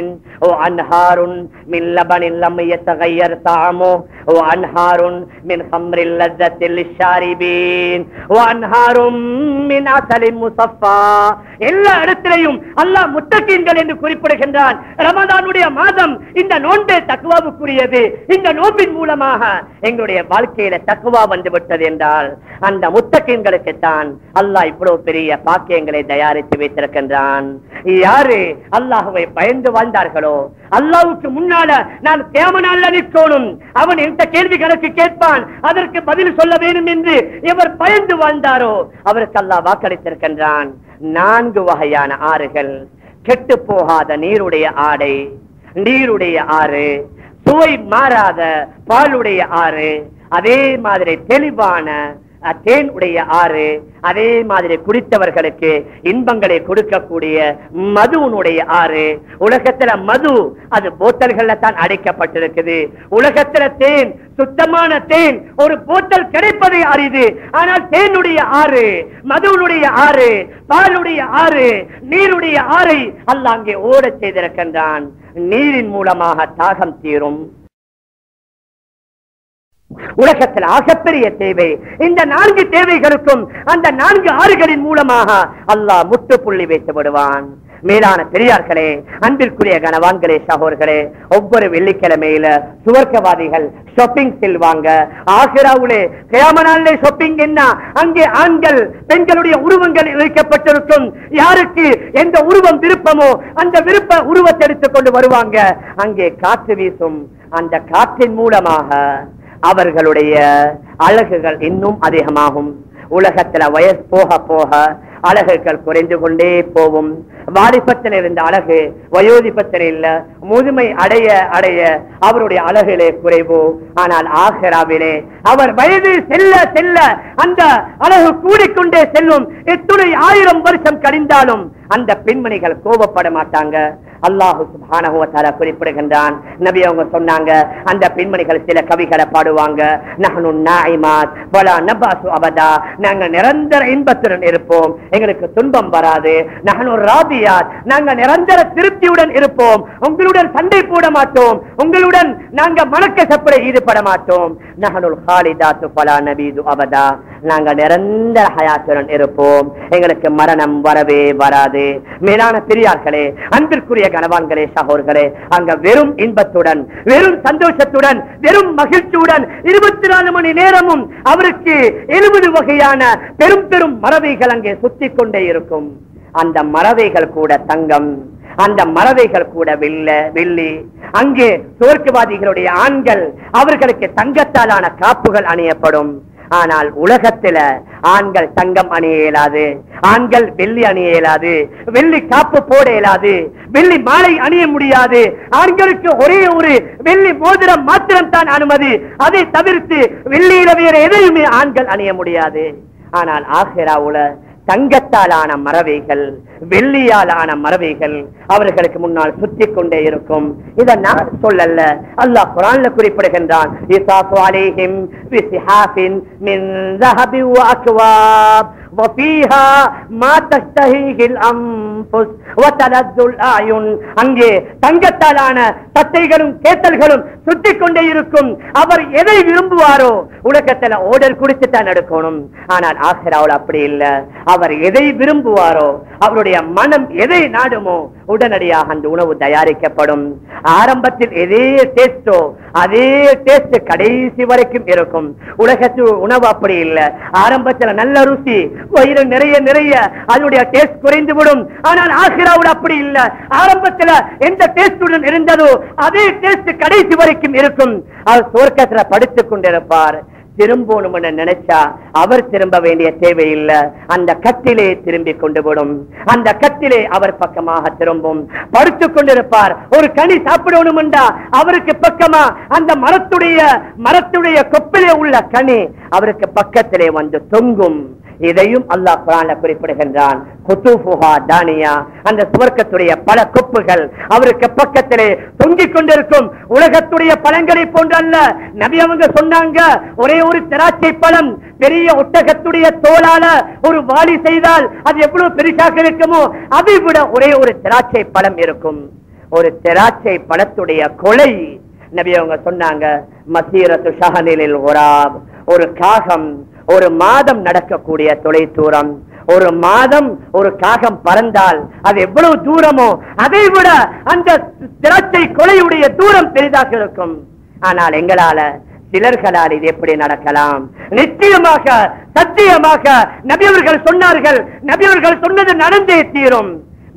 [SPEAKER 2] وأنهار من لبن لم يتغير طعمه وأنهار من خمر لذة للشاربين وأنهار من عسل مصفى எல்லா இடத்திலையும் அல்லாஹ் முத்தகீன்கள் என்று குறிப்பிடுகின்றான் ரமதானுடைய மாதம் இந்த நோன்பே தக்குவாவுக்குரியது இந்த நோன்பின் மூலமாக எங்களுடைய வாழ்க்கையில தக்குவா வந்து விட்டது என்றால் அந்த முத்தகீன்களுக்கு தான் அல்லாஹ் இவ்வளவு பெரிய பாக்கியங்களை தயாரித்து வைத்திருக்கின்றான் யாரு அல்லாஹுவை பயந்து வாழ்ந்தார்களோ அல்லாஹ்வுக்கு முன்னால நான் கேமனால நிற்கணும் அவன் எந்த கேள்விகளுக்கு கேட்பான் அதற்கு பதில் சொல்ல வேண்டும் என்று எவர் பயந்து வாழ்ந்தாரோ அவருக்கு அல்லாஹ் வாக்களித்திருக்கின்றான் நான்கு வகையான ஆறுகள் கெட்டு போகாத நீருடைய ஆடை நீருடைய ஆறு சுவை மாறாத பாலுடைய ஆறு அதே மாதிரி தெளிவான அஹ், தேன் உடைய ஆறு அதே மாதிரி குடித்தவர்களுக்கு இன்பங்களை கொடுக்கக்கூடிய மதுவனுடைய ஆறு உலகத்துல மது அது போத்தல்கள்ல தான் அடைக்கப்பட்டிருக்குது உலகத்துல தேன் சுத்தமான தேன் ஒரு போத்தல் கிடைப்பதை அரிது ஆனால் தேனுடைய ஆறு மதுவனுடைய ஆறு பாலுடைய ஆறு நீருடைய ஆறை அல்லாஹ் அங்கே ஓடச் செய்திருக்கின்றான் நீரின் மூலமாக தாகம் தீரும் உலகத்தில் ஆகப்பெரிய தேவை இந்த நான்கு தேவைகளுக்கும் அந்த நான்கு ஆறுகளின் மூலமாக அல்லாஹ் முற்றுப்புள்ளி வைத்து விடுவான் மேலான பெரியார்களே அன்பிற்குரிய கனவான்களே சகோர்களே ஒவ்வொரு வெள்ளிக்கிழமையில சுவர்க்கவாதிகள் ஷாப்பிங் செல்வாங்க ஆசிராவுலே கியாமனாலே ஷாப்பிங் என்ன அங்கே ஆண்கள் பெண்களுடைய உருவங்கள் வைக்கப்பட்டிருக்கும் யாருக்கு எந்த உருவம் விருப்பமோ அந்த விருப்ப உருவத்தை எடுத்துக் கொண்டு வருவாங்க அங்கே காற்று வீசும் அந்த காற்றின் மூலமாக அவர்களுடைய அழகுகள் இன்னும் அதிகமாகும் உலகத்துல வயசு போக போக அழகுகள் குறைந்து கொண்டே போகும் வாலிபத்தில் இருந்த அழகு வயோதிபத்தில் இல்ல முதுமை அடைய அடைய அவருடைய அழகிலே குறைவு ஆனால் ஆஹிராவிலே அவர் வயது செல்ல செல்ல அந்த அழகு கூடிக்கொண்டே செல்லும் எத்துணை ஆயிரம் வருஷம் கழிந்தாலும் அந்த பெண்மணிகள் கோபப்பட மாட்டாங்க அல்லாஹு சுப்ஹானஹு வ தஆலா குறிப்பிடுகின்றான் நபி அவங்க சொன்னாங்க அந்த பெண்மணிகள் சில கவிகளை பாடுவாங்க நஹ்னு நாயிமாத் வலா நபாசு அபதா நாங்க நிரந்தர இன்பத்துடன் இருப்போம் எங்களுக்கு துன்பம் வராது நஹ்னு ராபியாத் நாங்க நிரந்தர திருப்தியுடன் இருப்போம் உங்களுடன் சண்டை போட மாட்டோம் உங்களுடன் நாங்க மனக்கசப்பட ஈடுபட மாட்டோம் நஹனுல் ஹாலிதாத்து ஃபலா நபீது அபதா நாங்க நிரந்தர ஹயாத்துடன் இருப்போம் எங்களுக்கு மரணம் வரவே வராது மேலான பெரியார்களே அன்பிற்குரிய கனவான்களே சகோர்களே அங்க வெறும் இன்பத்துடன் வெறும் சந்தோஷத்துடன் வெறும் மகிழ்ச்சியுடன் இருபத்தி நாலு மணி நேரமும் அவருக்கு எழுபது வகையான பெரும் பெரும் மறவைகள் அங்கே சுத்தி கொண்டே இருக்கும் அந்த மறவைகள் கூட தங்கம் அந்த மறவைகள் கூட வெள்ள வெள்ளி அங்கே சுவர்க்கவாதிகளுடைய ஆண்கள் அவர்களுக்கு தங்கத்தாலான காப்புகள் அணியப்படும் ஆனால் உலகத்துல ஆண்கள் தங்கம் அணிய இயலாது ஆண்கள் வெள்ளி அணிய இயலாது வெள்ளி காப்பு போட இயலாது வெள்ளி மாலை அணிய முடியாது ஆண்களுக்கு ஒரே ஒரு வெள்ளி மோதிரம் மாத்திரம் தான் அனுமதி அதை தவிர்த்து வெள்ளியில வேற எதையுமே ஆண்கள் அணிய முடியாது ஆனால் ஆஹிராவுல தங்கத்தாலான மறவைகள் வெள்ளியால் ஆன மறவைகள் அவர்களுக்கு முன்னால் சுத்தி கொண்டே இருக்கும் இத நான் சொல்லல அல்லாஹ் குரான்ல குறிப்பிடுகின்றான் இசாஃபு அலைஹிம் பிசிஹாஃபின் மின் ذهب وأكواب وفيها ما تشتهيه الأنفس وتلذ الأعين அங்கே தங்கத்தாலான தட்டைகளும் கேத்தல்களும் சுத்தி கொண்டே இருக்கும் அவர் எதை விரும்புவாரோ உலகத்துல ஓடல் குடிச்சு தான் எடுக்கணும் ஆனால் ஆசிராவில் அப்படி இல்ல அவர் எதை விரும்புவாரோ அவருடைய மனம் எதை நாடுமோ உடனடியாக அந்த உணவு தயாரிக்கப்படும் ஆரம்பத்தில் எதே டேஸ்டோ அதே டேஸ்ட் கடைசி வரைக்கும் இருக்கும் உலகத்து உணவு அப்படி இல்ல ஆரம்பத்துல நல்ல ருசி வயிறு நிறைய நிறைய அதனுடைய டேஸ்ட் குறைந்து விடும் ஆனால் ஆசிராவில் அப்படி இல்ல ஆரம்பத்துல எந்த டேஸ்டுடன் இருந்ததோ அதே டேஸ்ட் கடைசி வரைக்கும் இருக்கும் அவர் சுவர்க்கத்துல படுத்துக் கொண்டிருப்பார் திரும்பணும்னு நினைச்சா அவர் திரும்ப வேண்டிய தேவையில்லை அந்த கட்டிலே திரும்பி கொண்டு விடும் அந்த கட்டிலே அவர் பக்கமாக திரும்பும் படுத்துக் கொண்டிருப்பார் ஒரு கனி சாப்பிடணும்டா அவருக்கு பக்கமா அந்த மரத்துடைய மரத்துடைய கொப்பிலே உள்ள கனி அவருக்கு பக்கத்திலே வந்து தொங்கும் இதையும் அல்லாஹ் குரான்ல குறிப்பிடுகின்றான் குத்துஃபுஹா தானியா அந்த சுவர்க்கத்துடைய பல கொப்புகள் அவருக்கு பக்கத்திலே தொங்கிக் கொண்டிருக்கும் உலகத்துடைய பழங்களை போன்றல்ல நபி அவங்க சொன்னாங்க ஒரே ஒரு திராட்சை பழம் பெரிய ஒட்டகத்துடைய தோலால ஒரு வாளி செய்தால் அது எவ்வளவு பெரிசாக இருக்குமோ அதை விட ஒரே ஒரு திராட்சை பழம் இருக்கும் ஒரு திராட்சை பழத்துடைய கொலை நபி அவங்க சொன்னாங்க மசீரத்து ஷஹனிலில் ஒராப் ஒரு காகம் ஒரு மாதம் நடக்கக்கூடிய தொலை தூரம் ஒரு மாதம் ஒரு காகம் பறந்தால் அது எவ்வளவு தூரமோ அதை விட அந்த திராட்சை கொலையுடைய தூரம் பெரிதாக இருக்கும் ஆனால் எங்களால சிலர்களால் இது எப்படி நடக்கலாம் நிச்சயமாக சத்தியமாக நபியவர்கள் சொன்னார்கள் நபியவர்கள் சொன்னது நடந்தே தீரும்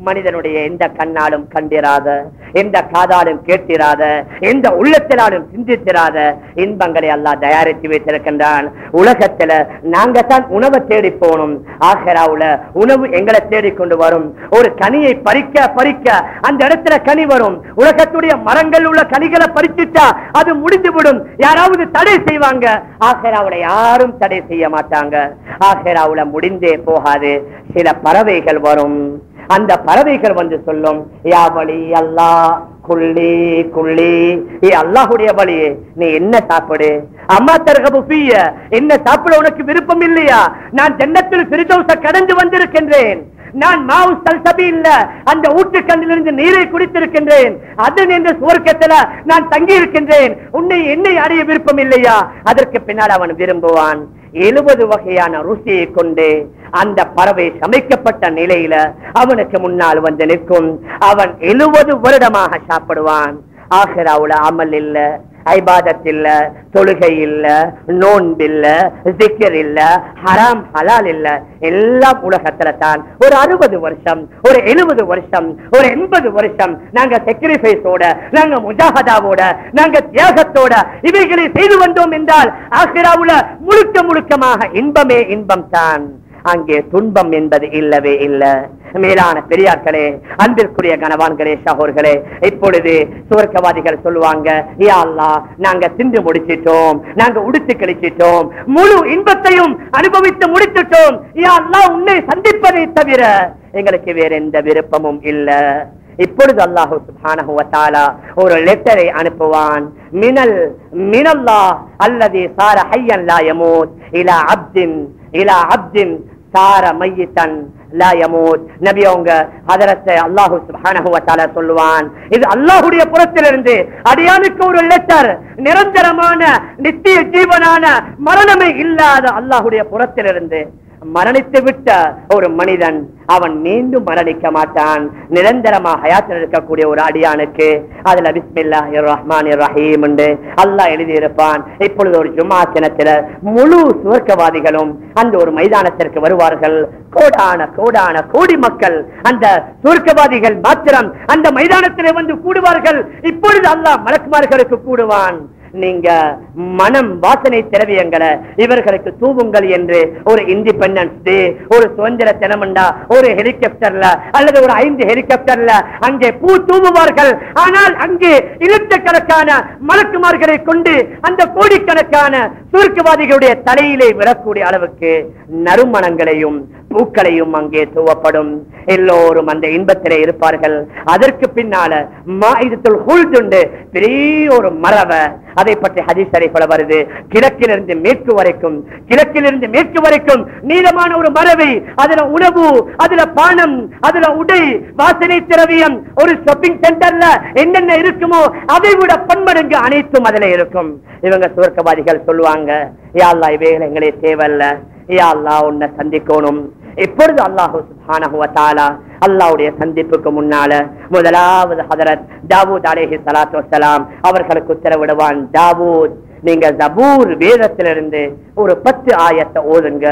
[SPEAKER 2] மனிதனுடைய எந்த கண்ணாலும் கண்டிராத எந்த காதாலும் கேட்டிராத எந்த உள்ளத்தினாலும் சிந்தித்திராத இன்பங்களை அல்லாஹ் தயாரித்து வைத்திருக்கின்றான் உலகத்துல நாங்க தான் உணவை தேடி போகணும் ஆஹராவுல உணவு எங்களை தேடி கொண்டு வரும் ஒரு கனியை பறிக்க பறிக்க அந்த இடத்துல கனி வரும் உலகத்துடைய மரங்கள் உள்ள கனிகளை பறிச்சுட்டா அது முடிந்துவிடும் யாராவது தடை செய்வாங்க ஆஹராவுல யாரும் தடை செய்ய மாட்டாங்க ஆஹராவுல முடிந்தே போகாது சில பறவைகள் வரும் அந்த பறவைகள் வந்து சொல்லும் யா வழி அல்லா குள்ளி குள்ளி ஏ அல்லாஹுடைய வழி நீ என்ன சாப்பிடு அம்மா தரகபு பீய என்ன சாப்பிட உனக்கு விருப்பம் இல்லையா நான் ஜன்னத்தில் பிரதோஷ கடந்து வந்திருக்கின்றேன் நான் மாவு சல்சபி இல்ல அந்த ஊற்றுக்கண்ணிலிருந்து நீரை குடித்திருக்கின்றேன் அதன் என்ற சுவர்க்கத்துல நான் தங்கி இருக்கின்றேன் உன்னை என்னை அடைய விருப்பம் இல்லையா அதற்கு பின்னால் அவன் விரும்புவான் எழுபது வகையான ருசியை கொண்டு அந்த பறவை சமைக்கப்பட்ட நிலையில அவனுக்கு முன்னால் வந்து நிற்கும் அவன் எழுபது வருடமாக சாப்பிடுவான் ஆஹிராவுல அமல் இல்ல ஐபாதத் இல்ல தொழுகை இல்ல நோன்பில்ல சிக்கர் இல்ல ஹராம் ஹலால் இல்ல எல்லாம் உலகத்துல தான் ஒரு அறுபது வருஷம் ஒரு எழுபது வருஷம் ஒரு எண்பது வருஷம் நாங்க செக்ரிஃபைஸோட நாங்க முஜாஹதாவோட நாங்க தியாகத்தோட இவைகளை செய்து வந்தோம் என்றால் ஆசிராவுல முழுக்க முழுக்கமாக இன்பமே இன்பம் தான் அங்கே துன்பம் என்பது இல்லவே இல்ல மேலான பெரியார்களே அன்பிற்குரிய கனவான்களே சகோர்களே இப்பொழுது சுவர்க்கவாதிகள் சொல்லுவாங்க யா அல்லாஹ் நாங்க தின்று முடிச்சிட்டோம் நாங்க உடுத்து கழிச்சிட்டோம் முழு இன்பத்தையும் அனுபவித்து முடித்துட்டோம் யா அல்லாஹ் உன்னை சந்திப்பதை தவிர எங்களுக்கு வேற எந்த விருப்பமும் இல்ல இப்பொழுது அல்லாஹு சுப்ஹானஹு வ தஆலா ஒரு லெட்டரை அனுப்புவான் மினல் மினல்லா அல்லதி சார ஹய்யன் லா யமூத் இலா அப்தின் இலா அப்தின் சார மையித்தன் லா யமூத் நபி அவங்க ஹதரத்தை அல்லாஹு சுப்ஹானஹு வ தஆலா சொல்லுவான் இது அல்லாஹ்வுடைய புறத்திலிருந்து அடியானுக்கு ஒரு லெட்டர் நிரந்தரமான நித்திய ஜீவனான மரணமே இல்லாத அல்லாஹ்வுடைய புறத்திலிருந்து மரணித்து விட்ட ஒரு மனிதன் அவன் மீண்டும் மரணிக்க மாட்டான் நிரந்தரமா ஹயாத்தில் இருக்கக்கூடிய ஒரு அடியானுக்கு அதுல பிஸ்மில்லா ரஹ்மான் ரஹீம் என்று அல்லாஹ் எழுதியிருப்பான் இப்பொழுது ஒரு ஜும்மா தினத்தில முழு சுவர்க்கவாதிகளும் அந்த ஒரு மைதானத்திற்கு வருவார்கள் கோடான கோடான கோடி மக்கள் அந்த சுவர்க்கவாதிகள் மாத்திரம் அந்த மைதானத்திலே வந்து கூடுவார்கள் இப்பொழுது அல்லாஹ் மலக்குமார்களுக்கு கூடுவான் நீங்க மனம் வாசனை திரவியங்களை இவர்களுக்கு தூவுங்கள் என்று ஒரு இண்டிபெண்டன்ஸ் டே ஒரு சுதந்திர தினமண்டா ஒரு ஹெலிகாப்டர்ல அல்லது ஒரு ஐந்து ஹெலிகாப்டர்ல அங்கே பூ தூவுவார்கள் ஆனால் அங்கே இலட்சக்கணக்கான மலக்குமார்களை கொண்டு அந்த கோடிக்கணக்கான சுருக்குவாதிகளுடைய தலையிலே விழக்கூடிய அளவுக்கு நறுமணங்களையும் பூக்களையும் அங்கே தூவப்படும் எல்லோரும் அந்த இன்பத்திலே இருப்பார்கள் அதற்கு பின்னால மாயுதத்துள் ஹுல்துண்டு பெரிய ஒரு மரபை அதை பற்றி ஹதீஸ் ஷரீஃப்ல வருது கிழக்கிலிருந்து மேற்கு வரைக்கும் கிழக்கிலிருந்து மேற்கு வரைக்கும் நீளமான ஒரு மரபை அதுல உணவு அதுல பானம் அதுல உடை வாசனை திரவியம் ஒரு ஷாப்பிங் சென்டர்ல என்னென்ன இருக்குமோ அதை விட பன்மடங்கு அனைத்தும் அதுல இருக்கும் இவங்க சுவர்க்கவாதிகள் சொல்லுவாங்க யா அல்லாஹ் இவைகள் எங்களே தேவையில்ல யா அல்லாஹ் உன்னை சந்திக்கணும் எப்பொழுது அல்லாஹு சுப்ஹானஹு வ தஆலா அல்லாஹ்வுடைய சந்திப்புக்கு முன்னால முதலாவது ஹதரத் தாவூத் அலைஹி ஸலாத்து வஸலாம் அவர்களுக்கு உத்தரவிடுவான் தாவூத் நீங்க ஜபூர் வேதத்திலிருந்து ஒரு பத்து ஆயத்தை ஓதுங்க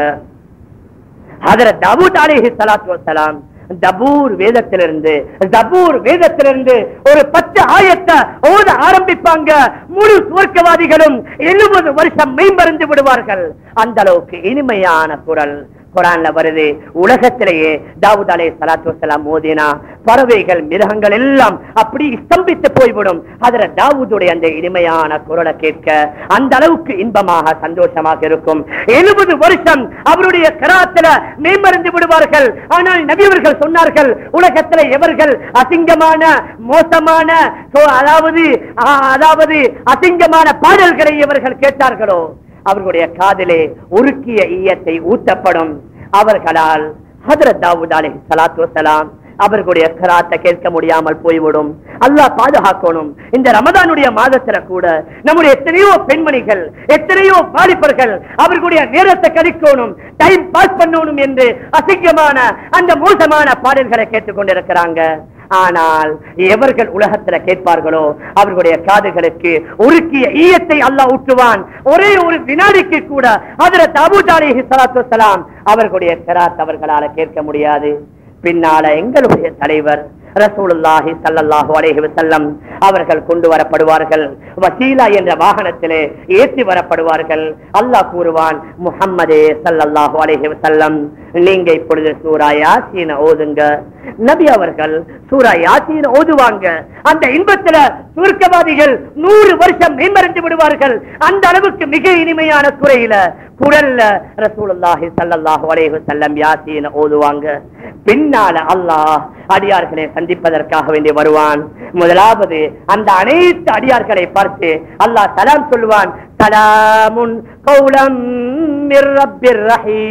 [SPEAKER 2] ஹதரத் தாவூத் அலைஹி ஸலாத்து வஸலாம் தபூர் வேதத்திலிருந்து தபூர் வேதத்திலிருந்து ஒரு பத்து ஆயத்தை ஓத ஆரம்பிப்பாங்க முழு சுவர்க்கவாதிகளும் எழுபது வருஷம் மெய்மறந்து விடுவார்கள் அந்த அளவுக்கு இனிமையான குரல் குரான்ல வருது உலகத்திலேயே தாவூத் அலை சலாத்து வசலாம் மோதினா பறவைகள் மிருகங்கள் எல்லாம் அப்படி ஸ்தம்பித்து போய்விடும் அதுல தாவூதுடைய அந்த இனிமையான குரலை கேட்க அந்த அளவுக்கு இன்பமாக சந்தோஷமாக இருக்கும் எழுபது வருஷம் அவருடைய கராத்துல மேம்பருந்து விடுவார்கள் ஆனால் நபியவர்கள் சொன்னார்கள் உலகத்துல எவர்கள் அசிங்கமான மோசமான சோ- அதாவது ஆ, அதாவது அசிங்கமான பாடல்களை இவர்கள் கேட்டார்களோ அவர்களுடைய காதிலே உருக்கிய ஈயத்தை ஊத்தப்படும் அவர்களால் ஹதரத் தாவூத் அலைஹி ஸலாத்து வஸலாம் அவர்களுடைய கராத்தை கேட்க முடியாமல் போய்விடும் அல்லாஹ் பாதுகாக்கணும் இந்த ரமதானுடைய மாதத்துல கூட நம்முடைய எத்தனையோ பெண்மணிகள் எத்தனையோ வாலிபர்கள் அவர்களுடைய நேரத்தை கழிக்கணும் டைம் பாஸ் பண்ணணும் என்று அசிங்கமான அந்த மோசமான பாடல்களை கேட்டுக் கொண்டிருக்கிறாங்க ஆனால் எவர்கள் உலகத்துல கேட்பார்களோ அவர்களுடைய காதுகளுக்கு உருக்கிய ஈயத்தை அல்லாஹ் ஊற்றுவான் ஒரே ஒரு வினாடிக்கு கூட அதுல தாபூத் அலைஹி ஸலாத்து வஸலாம் அவர்களுடைய கராத் அவர்களால கேட்க முடியாது பின்னால எங்களுடைய தலைவர் ரசூலுல்லாஹி ஸல்லல்லாஹு அலைஹி வஸல்லம் அவர்கள் கொண்டு வரப்படுவார்கள் வசீலா என்ற வாகனத்திலே ஏற்றி வரப்படுவார்கள் அல்லாஹ் கூறுவான் முஹம்மதே ஸல்லல்லாஹு அலைஹி வஸல்லம் நீங்க இப்பொழுது சூரா யாசீன ஓதுங்க நபி அவர்கள் சூரா யாசீன ஓதுவாங்க அந்த இன்பத்துல சுருக்கவாதிகள் நூறு வருஷம் மேம்பறிந்து விடுவார்கள் அந்த அளவுக்கு மிக இனிமையான குறையில குரல்ல ரசூலுல்லாஹி ஸல்லல்லாஹு அலைஹி வஸல்லம் யாசீன ஓதுவாங்க பின்னால அல்லாஹ் அடியார்களை சந்திப்பதற்காக வேண்டி வருவான் முதலாவது அந்த அனைத்து அடியார்களை பார்த்து அல்லாஹ் சலாம் சொல்லுவான் சலாமுன் கௌலம் மிர் ரப்பிர்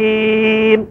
[SPEAKER 2] ரஹீம்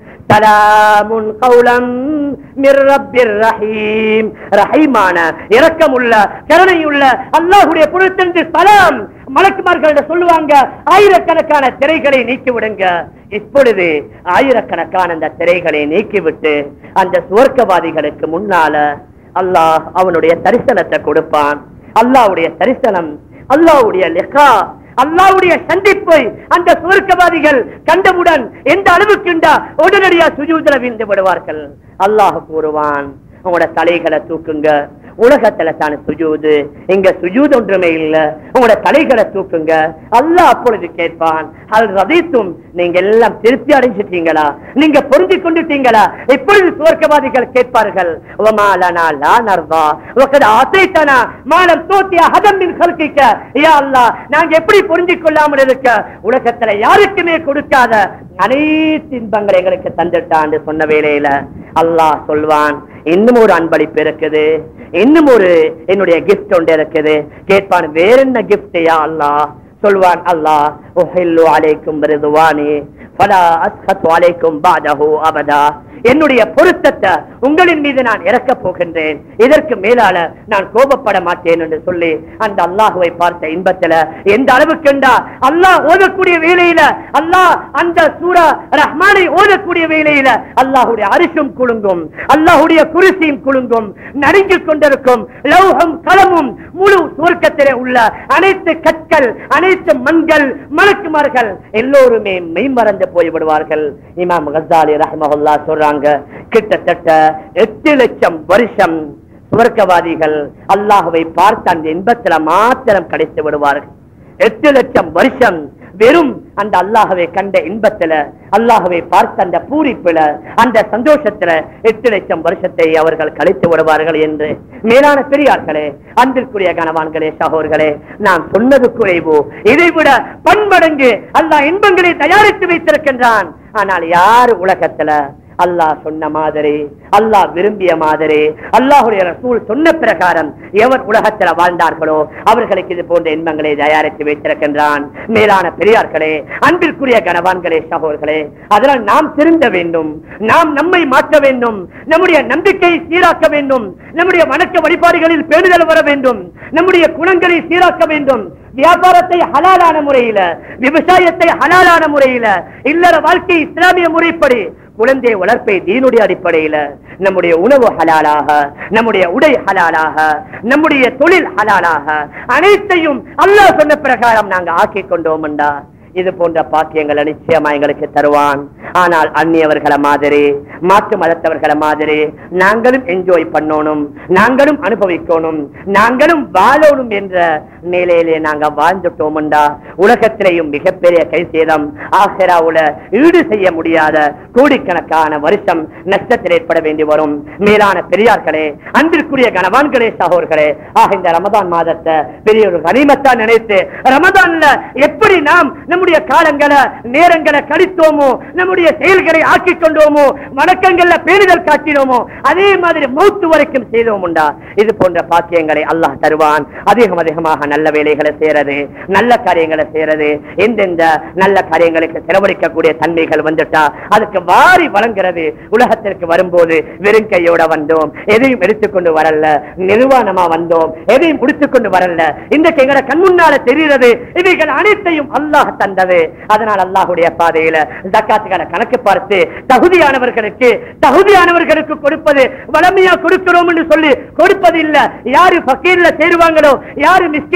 [SPEAKER 2] சலாமுன் கௌலம் மிர் ரப்பிர் ரஹீம் ரஹீமான இரக்கமுள்ள கருணையுள்ள அல்லாஹ்வுடைய புறத்திலிருந்து சலாம் மலக்குமார்கள் சொல்லுவாங்க ஆயிரக்கணக்கான திரைகளை நீக்கி விடுங்க இப்பொழுது ஆயிரக்கணக்கான அந்த திரைகளை நீக்கிவிட்டு அந்த சுவர்க்கவாதிகளுக்கு முன்னால அல்லாஹ் அவனுடைய தரிசனத்தை கொடுப்பான் அல்லாஹ்வுடைய தரிசனம் அல்லாஹ்வுடைய லெக்கா அல்லாஹ்வுடைய சந்திப்பை அந்த சுவர்க்கவாதிகள் கண்டவுடன் எந்த அளவுக்குண்டா உடனடியா சுஜூதல விழுந்து விடுவார்கள் அல்லாஹ் கூறுவான் உங்களோட தலைகளை தூக்குங்க உலகத்துல தானே சுஜூது இங்க சுஜூது ஒன்றுமே இல்ல உங்களோட தலைகளை தூக்குங்க அல்லாஹ் அப்பொழுது கேட்பான் அல் ரதித்தும் நீங்க எல்லாம் திருப்தி அடைஞ்சிட்டீங்களா நீங்க பொருந்தி கொண்டுட்டீங்களா இப்பொழுது சுவர்க்கவாதிகள் கேட்பார்கள் ஒமாலனா லா நர்வா ஒக்கட ஆசைத்தனா மாலம் தோத்திய ஹதம்பின் கல்கிக்க யா அல்லாஹ் நாங்க எப்படி பொருந்தி கொள்ளாமல் இருக்க உலகத்துல யாருக்குமே கொடுக்காத அனைத்து இன்பங்களை எங்களுக்கு தந்துட்டான்னு சொன்ன வேளையில அல்லாஹ் சொல்வான் இன்னும் ஒரு அன்பளிப்பு இருக்குது இன்னும் ஒரு என்னுடைய கிஃப்ட் ஒன்று இருக்குது கேட்பான் வேற என்ன கிஃப்ட் யா அல்லாஹ் சொல்வான் அல்லாஹ் உஹில்லு அலைக்கும் ரிதுவானி ஃபலா அஸ்கத்து அலைக்கும் பாதஹு அபதா என்னுடைய பொருத்தத்தை உங்களின் மீது நான் இறக்கப் போகின்றேன் இதற்கு மேலால நான் கோபப்பட மாட்டேன் என்று சொல்லி அந்த அல்லாஹுவை பார்த்த இன்பத்துல எந்த அளவுக்குண்டா அல்லாஹ் ஓதக்கூடிய வேலையில அல்லாஹ் அந்த சூரா ரஹ்மானை ஓதக்கூடிய வேலையில அல்லாஹுடைய அரிசும் குலுங்கும் அல்லாஹுடைய குருசியும் குலுங்கும் நடுங்கிக் கொண்டிருக்கும் லௌகம் கலமும் முழு சுவர்க்கத்திலே உள்ள அனைத்து கற்கள் அனைத்து மண்கள் மலக்குமார்கள் எல்லோருமே மெய்மறந்து போய்விடுவார்கள் இமாம் கசாலி ரஹ்மஹுல்லா சொல்றாங்க கிட்டத்தட்ட எட்டு லட்சம் வருஷம் சுவர்க்கவாதிகள் அல்லாஹுவை பார்த்த அந்த இன்பத்துல மாத்திரம் கிடைத்து விடுவார்கள் எட்டு லட்சம் வருஷம் வெறும் அந்த அல்லாஹவை கண்ட இன்பத்துல அல்லாஹவை பார்த்த அந்த பூரிப்புல அந்த சந்தோஷத்துல எட்டு லட்சம் வருஷத்தை அவர்கள் கழித்து விடுவார்கள் என்று மேலான பெரியார்களே அன்பிற்குரிய கனவான்களே சகோர்களே நான் சொன்னது குறைவோ இதை விட பன்மடங்கு அல்லாஹ் இன்பங்களை தயாரித்து வைத்திருக்கின்றான் ஆனால் யார் உலகத்துல அல்லாஹ் சொன்ன மாதிரி அல்லாஹ் விரும்பிய மாதிரி அல்லாஹுடைய ரசூல் சொன்ன பிரகாரம் எவர் உலகத்தில் வாழ்ந்தார்களோ அவர்களுக்கு இது போன்ற இன்பங்களை தயாரித்து வைத்திருக்கின்றான் மேலான பெரியார்களே அன்பிற்குரிய கனவான்களே சகோதர்களே அதனால் நாம் திருந்த வேண்டும் நாம் நம்மை மாற்ற வேண்டும் நம்முடைய நம்பிக்கையை சீராக்க வேண்டும் நம்முடைய வணக்க வழிபாடுகளில் பேணுதல் வர வேண்டும் நம்முடைய குணங்களை சீராக்க வேண்டும் வியாபாரத்தை ஹலாலான முறையில விவசாயத்தை ஹலாலான முறையில இல்லற வாழ்க்கை இஸ்லாமிய முறைப்படி குழந்தை வளர்ப்பை தீனுடைய அடிப்படையில நம்முடைய உணவு ஹலாலாக நம்முடைய உடை ஹலாலாக நம்முடைய தொழில் ஹலாலாக அனைத்தையும் அல்லாஹ் சொன்ன பிரகாரம் நாங்க ஆக்கிக் கொண்டோம்டா இது போன்ற பாக்கியங்களை நிச்சயமா எங்களுக்கு தருவான் ஆனால் அந்நியவர்களை மாதிரி மாற்று மதத்தவர்களை மாதிரி நாங்களும் என்ஜாய் பண்ணணும் நாங்களும் அனுபவிக்கணும் நாங்களும் வாழணும் என்ற நிலையிலே நாங்க வாழ்ந்துட்டோம்டா உலகத்திலேயும் மிகப்பெரிய கை சேதம் ஆசிராவுல ஈடு செய்ய முடியாத கோடிக்கணக்கான வருஷம் நஷ்டத்தில் ஏற்பட வேண்டி வரும் மேலான பெரியார்களே அன்பிற்குரிய கனவான்களே சகோர்களே ஆக இந்த ரமதான் மாதத்தை பெரிய ஒரு கனிமத்தா நினைத்து ரமதான்ல எப்படி நாம் நம்முடைய காலங்களை நேரங்களை கழித்தோமோ நம்முடைய செயல்களை ஆக்கிக் கொண்டோமோ வணக்கங்கள்ல பேணுதல் காட்டினோமோ அதே மாதிரி மௌத்து வரைக்கும் செய்தோமுண்டா இது போன்ற பாக்கியங்களை அல்லாஹ் தருவான் அதிகம் அதிகமாக நல்ல வேலைகளை செய்யறது நல்ல காரியங்களை செய்யறது எந்தெந்த நல்ல காரியங்களுக்கு செலவழிக்கக்கூடிய தன்மைகள் வந்துட்டா அதுக்கு வாரி வழங்குறது உலகத்திற்கு வரும்போது வெறும் கையோட வந்தோம் எதையும் எடுத்துக்கொண்டு வரல நிர்வாணமா வந்தோம் எதையும் முடித்துக்கொண்டு வரல இன்றைக்கு எங்கட கண் முன்னால தெரிகிறது இவைகள் அனைத்தையும் அல்லாஹ் தந்தது அதனால் அல்லாஹுடைய பாதையில ஜக்காத்துக்கான கணக்கு பார்த்து தகுதியானவர்களுக்கு தகுதியானவர்களுக்கு கொடுப்பது வளமையா கொடுக்கிறோம் என்று சொல்லி கொடுப்பது இல்ல யாரு பக்கீர்ல சேருவாங்களோ யாரு மிஸ்கி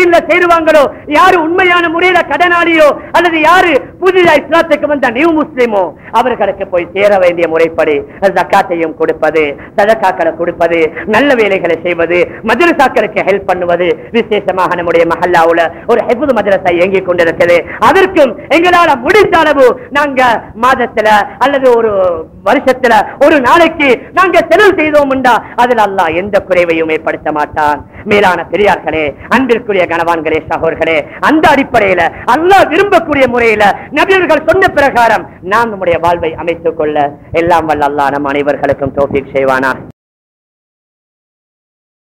[SPEAKER 2] மிஸ்கின்ல சேருவாங்களோ யாரு உண்மையான முறையில கடனாளியோ அல்லது யாரு புதிதா இஸ்லாத்துக்கு வந்த நியூ முஸ்லிமோ அவர்களுக்கு போய் சேர வேண்டிய முறைப்படி ஜக்காத்தையும் கொடுப்பது சதக்காக்களை கொடுப்பது நல்ல வேலைகளை செய்வது மதரசாக்களுக்கு ஹெல்ப் பண்ணுவது விசேஷமாக நம்முடைய மஹல்லாவுல ஒரு ஹெபுது மதரசா இயங்கிக் கொண்டிருக்கிறது அதற்கும் எங்களால முடிந்த அளவு நாங்க மாதத்துல அல்லது ஒரு வருஷத்துல ஒரு நாளைக்கு நாங்க செலவு செய்தோம் உண்டா அதில் அல்லாஹ் எந்த குறைவையும் ஏற்படுத்த மாட்டான் மேலான பெரியார்களே அன்பிற்குரிய கணவான்களே சகோர்களே அந்த அடிப்படையில அல்லாஹ் விரும்பக்கூடிய முறையில நபியர்கள் சொன்ன பிரகாரம் நாம் நம்முடைய வாழ்வை அமைத்துக் கொள்ள எல்லாம் வல்ல அல்லாஹ் நம் அனைவர்களுக்கும் தோஃபிக் செய்வானா